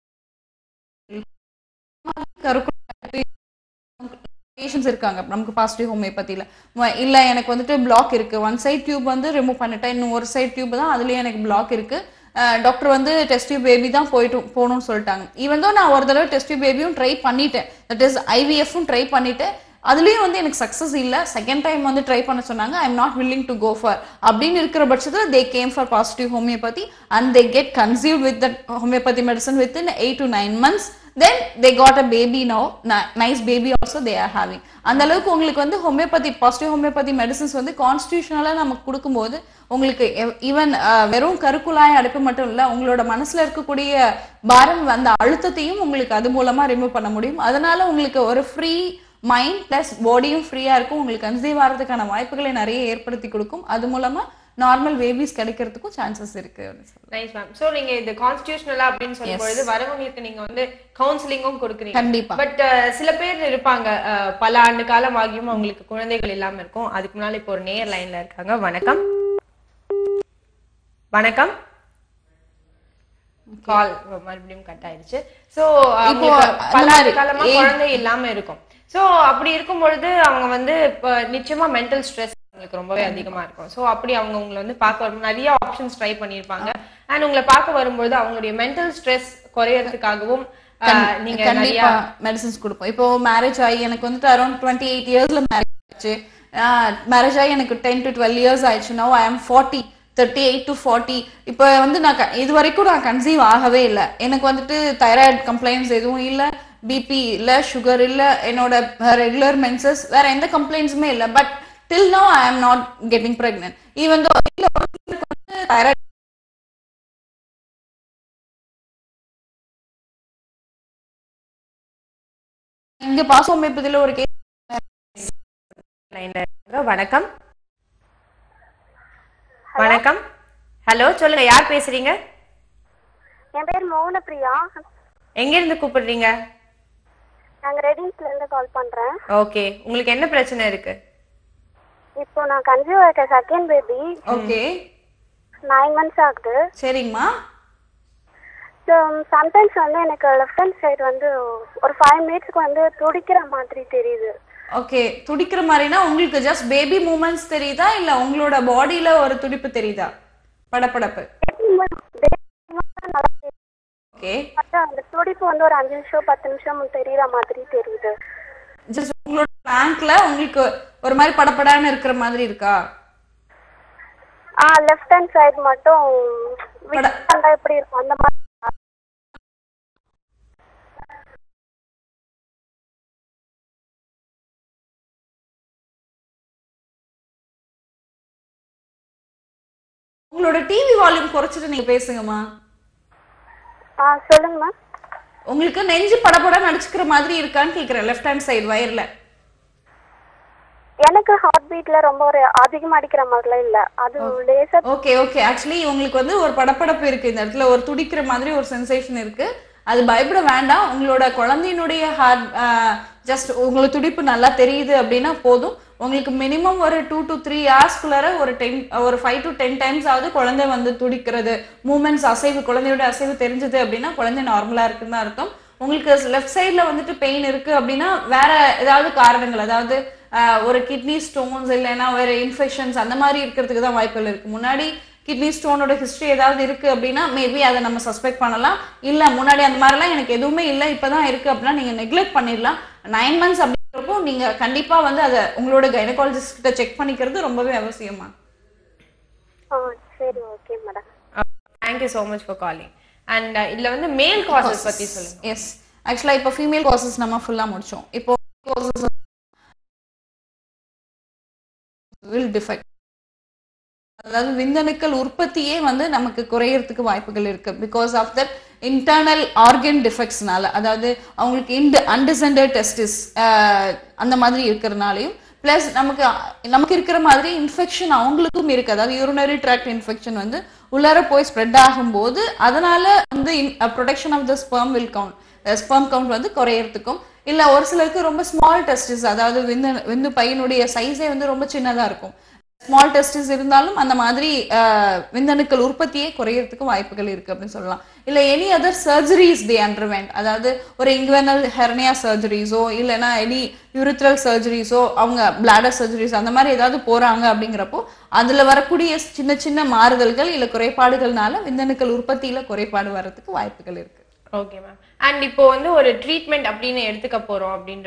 பேஷன்ஸ் இருக்காங்க நமக்கு பாசிட்டிவ் ஹோமியோபதியில இல்ல எனக்கு வந்துட்டு பிளாக் இருக்கு ஒன் சைட் டியூப் வந்து ரிமூவ் பண்ணிட்டேன் இன்னும் ஒரு சைட் டியூப் தான் அதுலயே எனக்கு பிளாக் இருக்கு டாக்டர் வந்து டெஸ்ட் டியூப் பேபி தான் போயிட்டு போகணும்னு சொல்லிட்டாங்க ஈவன் தான் நான் ஒரு தடவை டெஸ்ட் டியூப் பேபியும் ட்ரை பண்ணிட்டேன் தட் இஸ் ஐவிஎஃப்பும் ட்ரை பண்ணிட்டேன் அதுலயும் வந்து எனக்கு சக்ஸஸ் இல்ல செகண்ட் டைம் வந்து ட்ரை பண்ண சொன்னாங்க I am not willing to go for அப்படின்னு இருக்கிற பட்சத்தில் they came for positive homeopathy and they get conceived with that homeopathy medicine within eight to nine months then they got a baby no nice baby also they are having அந்த அளவுக்கு உங்களுக்கு வந்து homeopathy positive homeopathy medicines வந்து கான்ஸ்டியூஷனலாக நமக்கு கொடுக்கும்போது உங்களுக்கு even வெறும் கருக்குழாய் அடைப்பு மட்டும் இல்ல உங்களோட மனசுல இருக்கக்கூடிய பாரம் அந்த அழுத்தத்தையும் உங்களுக்கு அது மூலமா ரிமூவ் பண்ண முடியும் அதனால உங்களுக்கு ஒரு ஃப்ரீ மைண்ட் பிளஸ் பாடியும் ஃப்ரீயா இருக்கும் உங்களுக்கு கன்சீவ் ஆகிறதுக்கான வாய்ப்புகளை நிறைய ஏற்படுத்தி கொடுக்கும் அது மூலமா நார்மல் பேபிஸ் கிடைக்கிறதுக்கும் சான்சஸ் இருக்கு அப்படின்னு சொல்லலாம். நைஸ் மேம் சோ நீங்க இது கான்ஸ்டிடியூஷனலா அப்படின்னு சொல்லும்போது வரவங்களுக்கு நீங்க வந்து கவுன்சிலிங்கும் கொடுக்குறீங்க கண்டிப்பா. பட் சில பேர் இருப்பாங்க அஹ், பல ஆண்டு காலம் ஆகியும் அவங்களுக்கு குழந்தைகள் இல்லாம இருக்கும் அதுக்கு முன்னால இப்போ ஒரு நேர் லைன்ல இருக்காங்க வணக்கம் வணக்கம் கால் மறுபடியும் கட் ஆயிடுச்சு சோ இப்போ பல அந்த ஆண்டு மாதிரி காலமா age- குழந்தை இல்லாம இருக்கும் சோ அப்படி இருக்கும் பொழுது அவங்க வந்து இப்ப நிச்சயமா மென்டல் ஸ்ட்ரெஸ் அவங்களுக்கு ரொம்பவே அதிகமா இருக்கும் சோ அப்படி அவங்க உங்களை வந்து பார்க்க வரும் நிறைய ஆப்ஷன்ஸ் ட்ரை பண்ணியிருப்பாங்க அண்ட் உங்களை பார்க்க வரும்போது அவங்களுடைய மென்டல் ஸ்ட்ரெஸ் குறையறதுக்காகவும் ஆஹ், நீங்க நிறைய கண்டிப்பா மெடிசன்ஸ் கொடுப்போம் இப்போ மேரேஜ் ஆகி எனக்கு வந்துட்டு அரௌண்ட் டுவெண்ட்டி எயிட் இயர்ஸ்ல மேரேஜ் ஆச்சு மேரேஜ் ஆகி எனக்கு டென் டு டுவெல் இயர்ஸ் ஆயிடுச்சு no I am forty thirty eight to forty இப்போ வந்து நான் க- இது வரைக்கும் நான் கன்சீவ் ஆகவே இல்லை எனக்கு வந்துட்டு தைராய்டு கம்ப்ளைண்ட்ஸ் எதுவும் இல்லை பிபி இல்லை சுகர் இல்லை என்னோட ரெகுலர் மென்சஸ் வேற எந்த கம்ப்ளைண்ட்ஸுமே இல்லை but till no I am not getting pregnant even though thyroid இங்க பாசோமேப்பதில் ஒரு கேஸ் லைன்ல இருக்காங்க வணக்கம் வணக்கம் ஹலோ சொல்லுங்க யார் பேசுறீங்க என் பேர் மோகனப்பிரியா எங்க இருந்து கூப்பிடுறீங்க நாங்க ரெடிஸ்ல இருந்து கால் பண்றேன் ஓகே உங்களுக்கு என்ன பிரச்சனை இருக்கு இப்போ நான் கன்சீவ் ஆயிருக்க second baby okay nine months ஆகுது சரிங்கம்மா ஸோ சம்டைம்ஸ் வந்து எனக்கு லெஃப்ட் ஹேண்ட் சைடு வந்து ஒரு ஃபைவ் மினிட்ஸ்க்கு வந்து துடிக்கிற மாதிரி தெரியுது ஓகே துடிக்கிற மாதிரினா உங்களுக்கு ஜஸ்ட் பேபி மூமெண்ட்ஸ் தெரியுதா இல்ல உங்களோட பாடியில ஒரு துடிப்பு தெரியுதா படபடப்பு ஓகே பார்த்தா அந்த துடிப்பு வந்து ஒரு அஞ்சு நிமிஷம் பத்து நிமிஷம் தெரியுற மாதிரி தெரியுது ஜஸ்ட் உங்களோட பேங்க்ல உங்களுக்கு ஒரு மாதிரி படபடான்னு இருக்கிற மாதிரி இருக்கா ஆ லெஃப்ட் ஹேண்ட் சைடு மட்டும் பட- எப்படி இருக்கும் அந்த மாதிரி உங்களோட டிவி வால்யூம் குறைச்சிட்டு நீங்க பேசுங்கம்மா ஆ சொல்லுங்க மேம் உங்களுக்கு நெஞ்சு படபடன்னு அடிச்சுக்கிற மாதிரி இருக்கான்னு கேக்குறேன் லெஃப்ட் ஹேண்ட் சைடு வயர்ல எனக்கு ஹார்ட் பீட்ல ரொம்ப ஒரு அதிகமா அடிக்கிற மாதிரிலாம் இல்ல அது லேசா ஓகே ஓகே ஆக்சுவலி உங்களுக்கு வந்து ஒரு படபடப்பு இருக்கு இந்த இடத்துல ஒரு துடிக்கிற மாதிரி ஒரு சென்சேஷன் இருக்கு அது பயப்பட வேண்டாம் உங்களோட குழந்தையினுடைய ஹார்ட் ஜஸ்ட் உங்களுக்கு துடிப்பு நல்லா தெரியுது அப்படின்னா போதும் உங்களுக்கு மினிமம் ஒரு டூ டு த்ரீ ஹவர்ஸ்க்குள்ளார ஒரு டென் ஒரு ஃபைவ் டு டென் டைம்ஸ் ஆகுது குழந்தை வந்து துடிக்கிறது மூமெண்ட்ஸ் அசைவு குழந்தையோட அசைவு தெரிஞ்சது அப்படின்னா குழந்தை நார்மலா இருக்குன்னு தான் அர்த்தம் உங்களுக்கு லெஃப்ட் சைடில் வந்துட்டு பெயின் இருக்கு அப்படின்னா வேற ஏதாவது காரணங்கள் அதாவது ஆஹ், ஒரு கிட்னி ஸ்டோன்ஸ் இல்லைன்னா வேற இன்ஃபெக்ஷன்ஸ் அந்த மாதிரி இருக்கிறதுக்கு தான் வாய்ப்புகள் இருக்கு முன்னாடி கிட்னி ஸ்டோனோட ஹிஸ்ட்ரி ஏதாவது இருக்கு அப்படின்னா மேபி அதை நம்ம சஸ்பெக்ட் பண்ணலாம் இல்ல முன்னாடி அந்த மாதிரிலாம் எனக்கு எதுவுமே இல்லை இப்பதான் இருக்கு அப்படின்னா நீங்க நெக்லெக்ட் பண்ணிடலாம் நைன் மந்த்ஸ் அப்படிங்கிறப்போ நீங்க கண்டிப்பா வந்து அதை உங்களோட கைனகாலஜிஸ்ட் கிட்ட செக் பண்ணிக்கிறது ரொம்பவே அவசியமா ஆ சரி okay madam thank you so much for calling and இதுல வந்து மேல் காசஸ் பத்தி சொல்லுங்க எஸ் ஆக்சுவலா இப்போ ஃபீமேல் காசஸ் நம்ம ஃபுல்லா முடிச்சோம் இப்போ causes வில் டிஃபெக்ட் அதாவது விந்தணுக்கள் உற்பத்தியே வந்து நமக்கு குறையறதுக்கு வாய்ப்புகள் இருக்கு because of that internal organ டிஃபெக்ட்ஸ்னால அதாவது அவங்களுக்கு இண்டு அன்டிசெண்டட் டெஸ்டிஸ் அந்த மாதிரி இருக்கிறனாலையும் ப்ளஸ் நமக்கு நமக்கு இருக்கிற மாதிரி இன்ஃபெக்ஷன் அவங்களுக்கும் இருக்கு அதாவது யூரினரி ட்ராக்ட் இன்ஃபெக்ஷன் வந்து உள்ளார போய் ஸ்ப்ரெட் ஆகும்போது அதனால வந்து production of the sperm will count sperm count வந்து குறையறதுக்கும் இல்ல ஒரு சிலருக்கு ரொம்ப ஸ்மால் டெஸ்டிஸ் அதாவது விந்து விந்து பையனுடைய சைஸே வந்து ரொம்ப சின்னதா இருக்கும் ஸ்மால் டெஸ்டிஸ் இருந்தாலும் அந்த மாதிரி அஹ், விந்தணுக்கள் உற்பத்தியே குறையறதுக்கு வாய்ப்புகள் இருக்கு அப்படின்னு சொல்லலாம் இல்ல any other surgeries they underwent அதாவது ஒரு இங்குவனல் ஹெர்னியா சர்ஜரிஸோ இல்லைன்னா எனி யூரித்ரல் சர்ஜரிஸோ அவங்க பிளாடர் சர்ஜரிஸ் அந்த மாதிரி ஏதாவது போறாங்க அப்படிங்கிறப்போ அதுல வரக்கூடிய சின்ன சின்ன மாறுதல்கள் இல்ல குறைபாடுகள்னால விந்தணுக்கள் உற்பத்தியில குறைபாடு வர்றதுக்கு வாய்ப்புகள் இருக்கு ஓகே மேம் அண்ட் இப்போ வந்து ஒரு ட்ரீட்மெண்ட் அப்படின்னு எடுத்துக்க போறோம் அப்படின்ற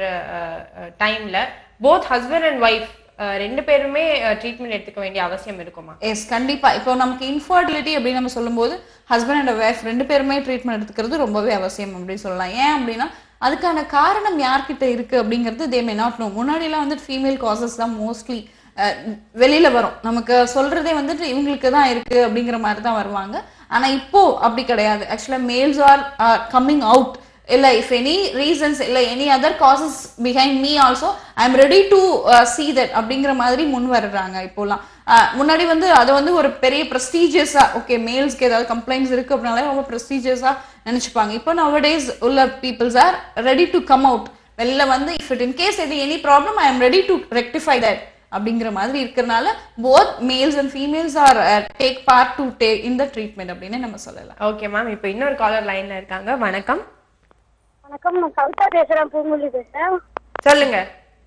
டைம்ல போத் ஹஸ்பண்ட் அண்ட் ஒய்ஃப் ரெண்டு பேருமே ட்ரீட்மெண்ட் எடுத்துக்க வேண்டிய அவசியம் இருக்குமா எஸ் கண்டிப்பா இப்போ நமக்கு இன்ஃபர்டிலிட்டி அப்படின்னு நம்ம சொல்லும்போது ஹஸ்பண்ட் அண்ட் ஒய்ஃப் ரெண்டு பேருமே ட்ரீட்மெண்ட் எடுத்துக்கிறது ரொம்பவே அவசியம் அப்படின்னு சொல்லலாம் ஏன் அப்படின்னா அதுக்கான காரணம் யார்கிட்ட இருக்கு அப்படிங்கிறது தே மே நாட் நோ முன்னாடிலாம் வந்து ஃபீமேல் காசஸ் தான் மோஸ்ட்லி வெளியில வரும் நமக்கு சொல்றதே வந்துட்டு இவங்களுக்கு தான் இருக்கு அப்படிங்கிற மாதிரி தான் வருவாங்க ஆனா இப்போ அப்படி கிடையாது ஆக்சுவலா மேல்ஸ் ஆர் கம்மிங் அவுட் இல்ல இஃப் எனி ரீசன்ஸ் இல்ல any other causes behind me also I am ready to see that அப்படிங்கிற மாதிரி முன் வர்றாங்க இப்போலாம் அஹ், முன்னாடி வந்து அதை வந்து ஒரு பெரிய ப்ரெஸ்டீஜியஸா ஓகே மேல்ஸ்க்கு ஏதாவது கம்ப்ளைண்ட்ஸ் இருக்கு அப்படின்னாலே ரொம்ப ப்ரெஸ்டீஜியஸா நினைச்சுப்பாங்க இப்போ நவடேஸ் உள்ள peoples are ready to come out வெளில வந்து இஃப் இட் இன் கேஸ் எது any problem I am ready to rectify that அப்படிங்கிற மாதிரி இருக்கிறனால both males and females are take part to take இந்த ட்ரீட்மெண்ட் அப்படின்னு நம்ம சொல்லலாம் ஓகே மேம் இப்போ இன்னொரு காலர் லைன்ல இருக்காங்க வணக்கம் வணக்கம் நான் கவிதா பேசுறேன் பூங்குழி பேசுறேன் சொல்லுங்க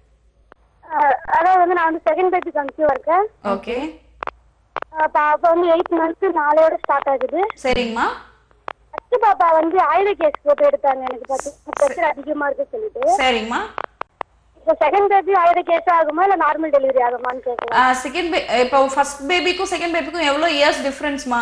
அஹ், அதாவது வந்து நான் வந்து செகண்ட் பேபி கன்சியூவ் இருக்கேன் ஓகே அஹ் பாப்பா வந்து எயிட் மந்த்ஸ் நாளையோட ஸ்டார்ட் ஆகுது சரிங்கம்மா ஃபர்ஸ்ட் பாப்பா வந்து ஆயுத கேஸ் போட்டு எடுத்தாங்க எனக்கு பார்த்து ப்ரெஷர் அதிகமா இருக்கு சொல்லிட்டு சரிங்கம்மா இப்போ செகண்ட் பேபி ஆயுத கேஸ் ஆகுமா இல்ல நார்மல் டெலிவரி ஆகுமான்னு கேட்கலாம் செகண்ட் இப்போ ஃபர்ஸ்ட் பேபிக்கும் செகண்ட் பேபிக்கும் எவ்வளோ இயர்ஸ் டிஃப்ரென்ஸ்மா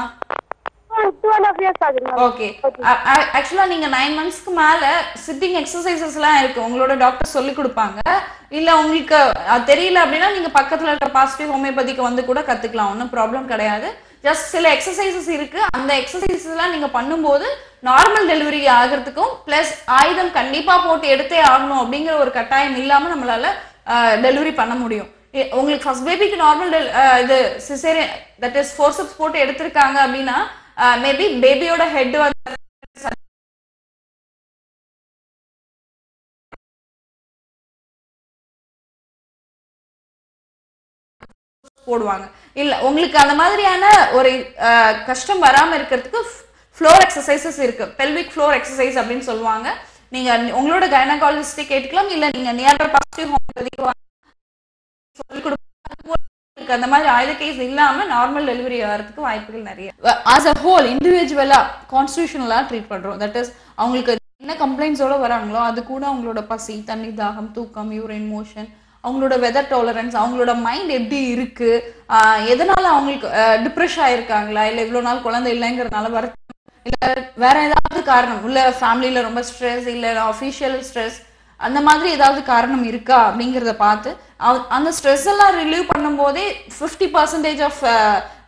டூ அண்ட் ஹாஃப் இயர்ஸ் ஆகுது மேம் ஓகே ஆக்சுவலா நீங்க நைன் மந்த்ஸ்க்கு மேல சிட்டிங் எக்ஸசைசஸ்லாம் இருக்கு உங்களோட டாக்டர் சொல்லி கொடுப்பாங்க இல்ல உங்களுக்கு அது தெரியல அப்படின்னா நீங்க பக்கத்துல இருக்க பாசிட்டிவ் ஹோமியோபதிக்கு வந்து கூட கத்துக்கலாம் ஒன்றும் ப்ராப்ளம் கிடையாது ஜஸ்ட் சில எக்ஸசைசஸ் இருக்கு அந்த எக்ஸசைசஸ் எல்லாம் நீங்க பண்ணும்போது நார்மல் டெலிவரி ஆகிறதுக்கும் பிளஸ் ஆயுதம் கண்டிப்பா போட்டு எடுத்தே ஆகணும் அப்படிங்கிற ஒரு கட்டாயம் இல்லாம நம்மளால டெலிவரி பண்ண முடியும் இ- உங்களுக்கு ஃபர்ஸ்ட் பேபிக்கு நார்மல் இது சிசேரியன் தட் இஸ் ஃபோர்சப்ஸ் போட்டு எடுத்திருக்காங்க அப்படின்னா மேபி பேபியோட ஹெட் வந்து போடுவாங்க இல்ல உங்களுக்கு அந்த மாதிரியான ஒரு அஹ், கஷ்டம் வராம இருக்கிறதுக்கு ஃப்ளோர் எக்ஸசைசஸ் இருக்கு பெல்விக் ஃப்ளோர் எக்ஸசைஸ் அப்படின்னு சொல்லுவாங்க நீங்க உங்களோட கைனகாலஜிஸ்டே கேட்டுக்கலாம் இல்ல நீங்க நியர் பாசிட்டிவ் ஹோமியோபதிக்கு சொல்லி கொடுப்பாங்க உங்களுக்கு அந்த மாதிரி ஆயுத கேஸ் இல்லாம நார்மல் டெலிவரி ஆகிறதுக்கு வாய்ப்புகள் நிறைய ஆஸ் அ ஹோல் இண்டிவிஜுவலா கான்ஸ்டியூஷனலா ட்ரீட் பண்றோம் தட் இஸ் அவங்களுக்கு என்ன கம்ப்ளைண்ட்ஸோட வராங்களோ அது கூட அவங்களோட பசி தண்ணி தாகம் தூக்கம் யூரின் மோஷன் அவங்களோட வெதர் டாலரன்ஸ் அவங்களோட மைண்ட் எப்படி இருக்கு ஆஹ் எதனால அவங்களுக்கு டிப்ரெஷ் ஆயிருக்காங்களா இல்ல இவ்வளவு நாள் குழந்தை இல்லைங்கிறதுனால வர இல்ல வேற ஏதாவது காரணம் உள்ள ஃபேமிலியில ரொம்ப ஸ்ட்ரெஸ் இல்ல அஃபிஷியல் ஸ்ட்ரெஸ் அந்த மாதிரி ஏதாவது காரணம் இருக்கா அப்படிங்கிறத பார்த்து அவ- அந்த ஸ்ட்ரெஸ் எல்லாம் ரிலீவ் பண்ணும்போதே fifty percentage of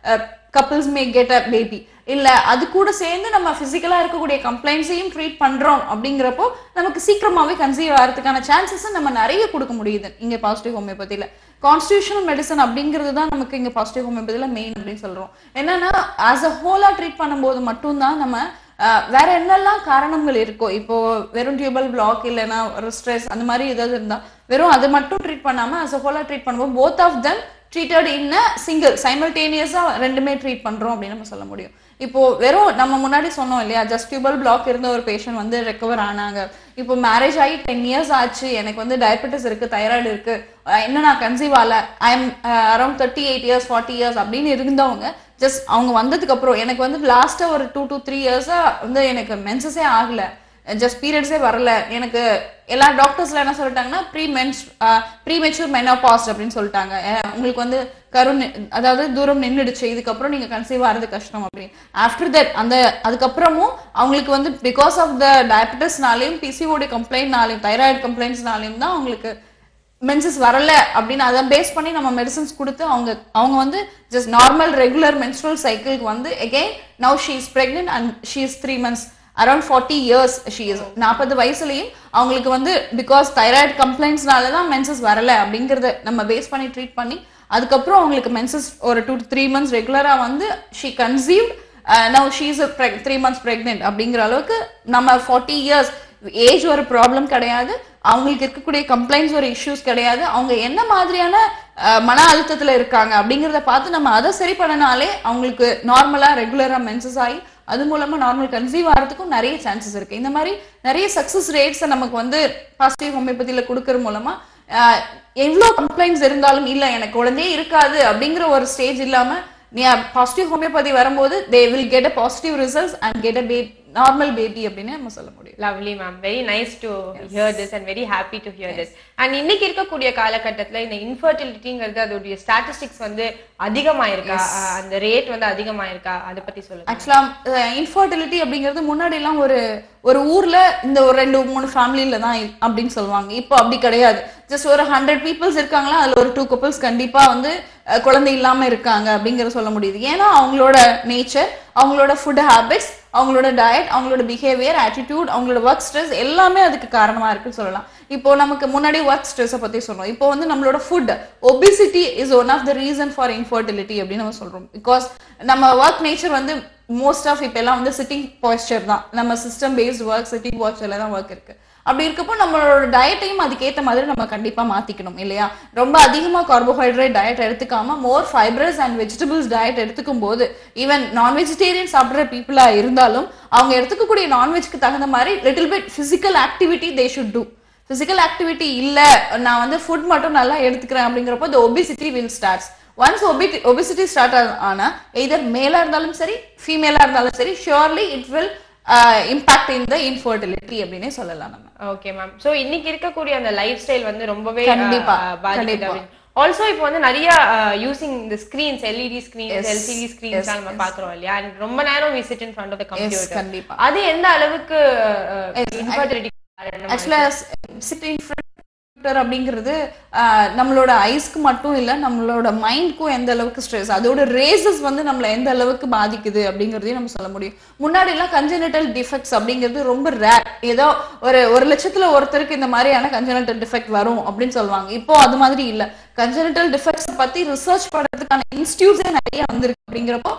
couples may get a baby இல்ல அது கூட சேர்ந்து நம்ம பிசிக்கலா இருக்கக்கூடிய கம்ப்ளைண்ட்ஸையும் ட்ரீட் பண்றோம் அப்படிங்கிறப்போ நமக்கு சீக்கிரமாவே கன்சீவ் ஆகிறதுக்கான சான்சஸ் நம்ம நிறைய கொடுக்க முடியுது இங்க பாசிட்டிவ் ஹோமியோபதியில கான்ஸ்டியூஷனல் மெடிசன் அப்படிங்கிறது தான் நமக்கு இங்க பாசிட்டிவ் ஹோமியோபதியில மெயின் அப்படின்னு சொல்றோம் என்னன்னா ஆஸ் அ ஹோலா ட்ரீட் பண்ணும்போது மட்டும்தான் நம்ம அஹ், வேற என்னெல்லாம் காரணங்கள் இருக்கோ இப்போ வெறும் டியூபல் பிளாக் இல்லைன்னா ஒரு ஸ்ட்ரெஸ் அந்த மாதிரி ஏதாவது இருந்தா வெறும் அதை மட்டும் ட்ரீட் பண்ணாம as a ஹோலா ட்ரீட் பண்ணும்போது both of them treated in single சைமல்டேனியஸா ரெண்டுமே ட்ரீட் பண்றோம் அப்படின்னு நம்ம சொல்ல முடியும் இப்போ வெறும் நம்ம முன்னாடி சொன்னோம் இல்லையா ஜஸ்ட் டியூபல் பிளாக் இருந்த ஒரு பேஷண்ட் வந்து ரெக்கவர் ஆனாங்க இப்போ மேரேஜ் ஆகி டென் இயர்ஸ் ஆச்சு எனக்கு வந்து டயபெட்டிஸ் இருக்கு தைராய்டு இருக்கு அஹ் இன்னும் நான் கன்சீவ் ஆகல I am around thirty eight years forty years அப்படின்னு இருந்தவங்க ஜஸ்ட் அவங்க வந்ததுக்கு அப்புறம் எனக்கு வந்து லாஸ்ட்டாக ஒரு டூ டு த்ரீ இயர்ஸா வந்து எனக்கு மென்சஸே ஆகல ஜஸ்ட் பீரியட்ஸே வரல எனக்கு எல்லா டாக்டர்ஸ்ல என்ன சொல்லிட்டாங்கன்னா pre mens premature menopause அப்படின்னு சொல்லிட்டாங்க அஹ் உங்களுக்கு வந்து கரு நி- அதாவது தூரம் நின்றுடுச்சு இதுக்கப்புறம் நீங்க கன்சீவ் ஆகிறது கஷ்டம் அப்படின்னு ஆஃப்டர் தட் அந்த அதுக்கப்புறமும் அவங்களுக்கு வந்து பிகாஸ் ஆஃப் த டயபெட்டிஸ்னாலையும் பிசிஓடி கம்ப்ளைண்ட்னாலையும் தைராய்டு கம்ப்ளைண்ட்ஸ்னாலையும் தான் அவங்களுக்கு மென்சஸ் வரல அப்படின்னு அதை பேஸ் பண்ணி நம்ம மெடிசன்ஸ் கொடுத்து அவங்க அவங்க வந்து ஜஸ்ட் நார்மல் ரெகுலர் மென்ஸ்ட்ரல் சைக்கிள்க்கு வந்து again now she is pregnant and she is three months around forty years she is நாற்பது வயசுலயும் அவங்களுக்கு வந்து பிகாஸ் தைராய்டு கம்ப்ளைண்ட்ஸ்னால தான் மென்சஸ் வரல அப்படிங்கறத நம்ம பேஸ் பண்ணி ட்ரீட் பண்ணி அதுக்கப்புறம் அவங்களுக்கு மென்சஸ் ஒரு டூ த்ரீ மந்த்ஸ் ரெகுலரா வந்து she conceived now she is three months pregnant அப்படிங்கிற அளவுக்கு நம்ம ஃபார்ட்டி இயர்ஸ் ஏஜ் ஒரு ப்ராப்ளம் கிடையாது அவங்களுக்கு இருக்கக்கூடிய கம்ப்ளைண்ட்ஸ் ஒரு இஷ்யூஸ் கிடையாது அவங்க என்ன மாதிரியான அஹ், மன அழுத்தத்துல இருக்காங்க அப்படிங்கிறத பார்த்து நம்ம அதை சரி பண்ணனாலே அவங்களுக்கு நார்மலா ரெகுலரா மென்சஸ் ஆகி அது மூலமா நார்மல் கன்சீவ் ஆகிறதுக்கும் நிறைய சான்சஸ் இருக்கு இந்த மாதிரி நிறைய சக்சஸ் ரேட்ஸ் நமக்கு வந்து பாசிட்டிவ் ஹோமியோபதியில கொடுக்கறது மூலமா அஹ், எவ்வளவு கம்ப்ளைண்ட்ஸ் இருந்தாலும் இல்ல எனக்கு குழந்தையே இருக்காது அப்படிங்கிற ஒரு ஸ்டேஜ் இல்லாம நீ பாசிட்டிவ் ஹோமியோபதி வரும்போது they will get a positive results and get a பே நார்மல் பேபி அப்படின்னு நம்ம சொல்ல முடியும் lovely ma'am very nice to hear this and very happy to hear this and இன்னைக்கு இருக்கக்கூடிய காலகட்டத்துல இந்த இன்ஃபர்டிலிட்டிங்கிறது அதோடைய ஸ்டாட்டிஸ்டிக்ஸ் வந்து அதிகமாயிருக்கா அஹ் அந்த ரேட் வந்து அதிகமாயிருக்கா அதை பத்தி சொல்லுங்க ஆக்சுவலா இன்ஃபர்டிலிட்டி அப்படிங்கிறது முன்னாடி எல்லாம் ஒரு ஒரு ஊர்ல இந்த ஒரு ரெண்டு மூணு ஃபேமிலியில தான் இ- அப்படின்னு சொல்லுவாங்க இப்போ அப்படி கிடையாது ஜஸ்ட் ஒரு ஹண்ட்ரட் பீப்புள்ஸ் இருக்காங்களா அதுல ஒரு டூ கப்புள்ஸ் கண்டிப்பா வந்து அஹ், குழந்தை இல்லாம இருக்காங்க அப்படிங்கறத சொல்ல முடியுது ஏன்னா அவங்களோட நேச்சர் அவங்களோட ஃபுட் ஹேபிட்ஸ் அவங்களோட டயட் அவங்களோட பிஹேவியர் ஆட்டிடியூட் அவங்களோட ஒர்க் ஸ்ட்ரெஸ் எல்லாமே அதுக்கு காரணமா இருக்குன்னு சொல்லலாம் இப்போ நமக்கு முன்னாடி ஒர்க் ஸ்ட்ரெஸ்ஸை பத்தி சொன்னோம் இப்போ வந்து நம்மளோட food obesity is one of the reason for infertility அப்படின்னு நம்ம சொல்றோம் பிகாஸ் நம்ம ஒர்க் நேச்சர் வந்து மோஸ்ட் ஆஃப் இப்போ எல்லாம் வந்து சிட்டிங் பாய்ஸ்சர் தான் நம்ம சிஸ்டம் பேஸ்ட் ஒர்க் சிட்டிங் பாய்ஸ்சர்ல தான் ஒர்க் இருக்கு அப்படி இருக்கப்போ நம்மளோட டயட்டையும் அதுக்கேற்ற மாதிரி நம்ம கண்டிப்பா மாத்திக்கணும் இல்லையா ரொம்ப அதிகமா கார்போஹைட்ரேட் டயட் எடுத்துக்காம more fibrous and vegetables diet எடுத்துக்கும் போது ஈவன் நான் வெஜிடேரியன் சாப்பிட்ற பீப்புளா இருந்தாலும் அவங்க எடுத்துக்கக்கூடிய நான்வெஜ்க்கு தகுந்த மாதிரி little bit physical activity they should do physical activity இல்ல நான் வந்து ஃபுட் மட்டும் நல்லா எடுத்துக்கிறேன் அப்படிங்கிறப்போ the obesity will starts once obesity obesity start ஆனா எய்தர் மேலா இருந்தாலும் சரி ஃபீமேலா இருந்தாலும் சரி surely it will impact in the infertility அப்படின்னே சொல்லலாம் நம்ம ஓகே மேம் சோ இன்னைக்கு இருக்கக்கூடிய அந்த லைஃப் ஸ்டைல் வந்து ரொம்பவே கண்டிப்பா, பாதிக்குது கண்டிப்பா. ஆல்சோ இப்போ வந்து நிறைய யூசிங் இந்த screens LED screens Yes, LCD yes, screens நம்ம yes. பாக்குறோம் இல்லையா and ரொம்ப நேரம் we sit in front of the computer கண்டிப்பா. அது எந்த அளவுக்கு Yes, I- இன்ஃபர்டிலிட்டி ஆக்சுவலா சிட்டிங் கம்ப்யூட்டர் அப்படிங்கிறது ஆஹ், நம்மளோட ஐஸ்க்கு மட்டும் இல்ல நம்மளோட மைண்ட்க்கும் எந்த அளவுக்கு ஸ்ட்ரெஸ் அதோட ரேசஸ் வந்து நம்மள எந்த அளவுக்கு பாதிக்குது அப்படிங்கறதையும் நம்ம சொல்ல முடியும் முன்னாடி எல்லாம் கஞ்சனிட்டல் டிஃபெக்ட்ஸ் அப்படிங்கிறது ரொம்ப ரேர் ஏதோ ஒரு ஒரு லட்சத்துல ஒருத்தருக்கு இந்த மாதிரியான கஞ்சனிட்டல் டிஃபெக்ட் வரும் அப்படின்னு சொல்லுவாங்க இப்போ அது மாதிரி இல்ல கஞ்சனிட்டல் டிஃபெக்ட்ஸ் பத்தி ரிசர்ச் பண்றதுக்கான இன்ஸ்டியூட்ஸே நிறைய வந்திருக்கு அப்படிங்கிறப்போ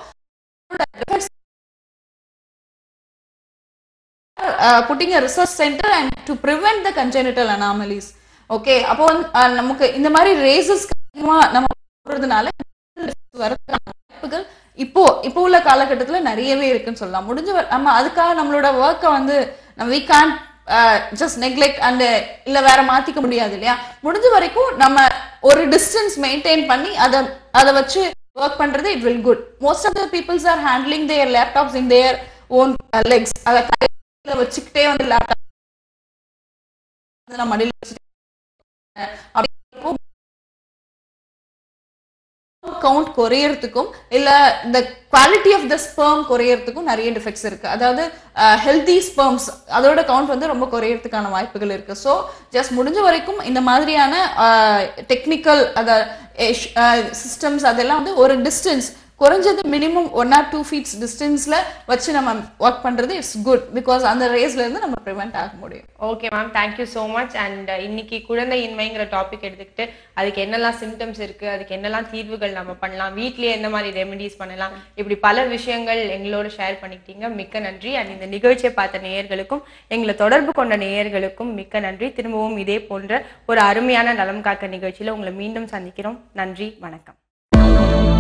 defects uh, putting a research center and to prevent the congenital anomalies okay அப்போ வந்து, uh, நமக்கு இந்த மாதிரி ரேசஸ் நம்ம போடுறதுனால வரதுக்கான வாய்ப்புகள் இப்போ இப்போ உள்ள காலகட்டத்துல நிறையவே இருக்குன்னு சொல்லலாம் முடிஞ்ச வர- நம்ம அதுக்காக நம்மளோட ஒர்க்கை வந்து நம்ம we can just neglect and இல்ல வேற மாத்திக்க முடியாது இல்லையா முடிஞ்ச வரைக்கும் நம்ம ஒரு டிஸ்டன்ஸ் மெயின்டைன் பண்ணி அதை அதை வச்சு ஒர்க் பண்றது it will good most of the peoples are handling their laptops in their own legs அதை கையில வச்சுக்கிட்டே வந்து லேப்டாப் நம்ம மடியில வச்சுட்டு அப்படி கவுண்ட் குறையறதுக்கும் இல்ல இந்த குவாலிட்டி ஆஃப் த ஸ்பெர்ம் குறையறதுக்கும் நிறைய டிஃபெக்ட்ஸ் இருக்கு அதாவது ஹெல்தி ஸ்பெர்ம்ஸ் அதோட கவுண்ட் வந்து ரொம்ப குறையறதுக்கான வாய்ப்புகள் இருக்கு ஸோ ஜஸ்ட் முடிஞ்ச வரைக்கும் இந்த மாதிரியான டெக்னிக்கல் அத சிஸ்டம்ஸ் அதெல்லாம் வந்து ஒரு டிஸ்டன்ஸ் குறைஞ்சது minimum one or two feets டிஸ்டன்ஸ்ல வச்சு நம்ம ஒர்க் பண்றது இட்ஸ் குட் பிகாஸ் அந்த ரேஸ்ல இருந்து நம்ம ப்ரிவென்ட் ஆக முடியும் okay ma'am thank you so much and இன்னைக்கு குழந்தையின்மைங்கிற டாபிக் எடுத்துக்கிட்டு அதுக்கு என்னெல்லாம் சிம்டம்ஸ் இருக்கு அதுக்கு என்னெல்லாம் தீர்வுகள் நம்ம பண்ணலாம் வீட்லயே எந்த மாதிரி ரெமெடிஸ் பண்ணலாம் இப்படி பல விஷயங்கள் எங்களோட ஷேர் பண்ணிக்கிட்டீங்க மிக்க நன்றி அண்ட் இந்த நிகழ்ச்சியை பார்த்த நேயர்களுக்கும் எங்களை தொடர்பு கொண்ட நேயர்களுக்கும் மிக்க நன்றி திரும்பவும் இதே போன்ற ஒரு அருமையான நலம் காக்க நிகழ்ச்சியில உங்களை மீண்டும் சந்திக்கிறோம் நன்றி வணக்கம்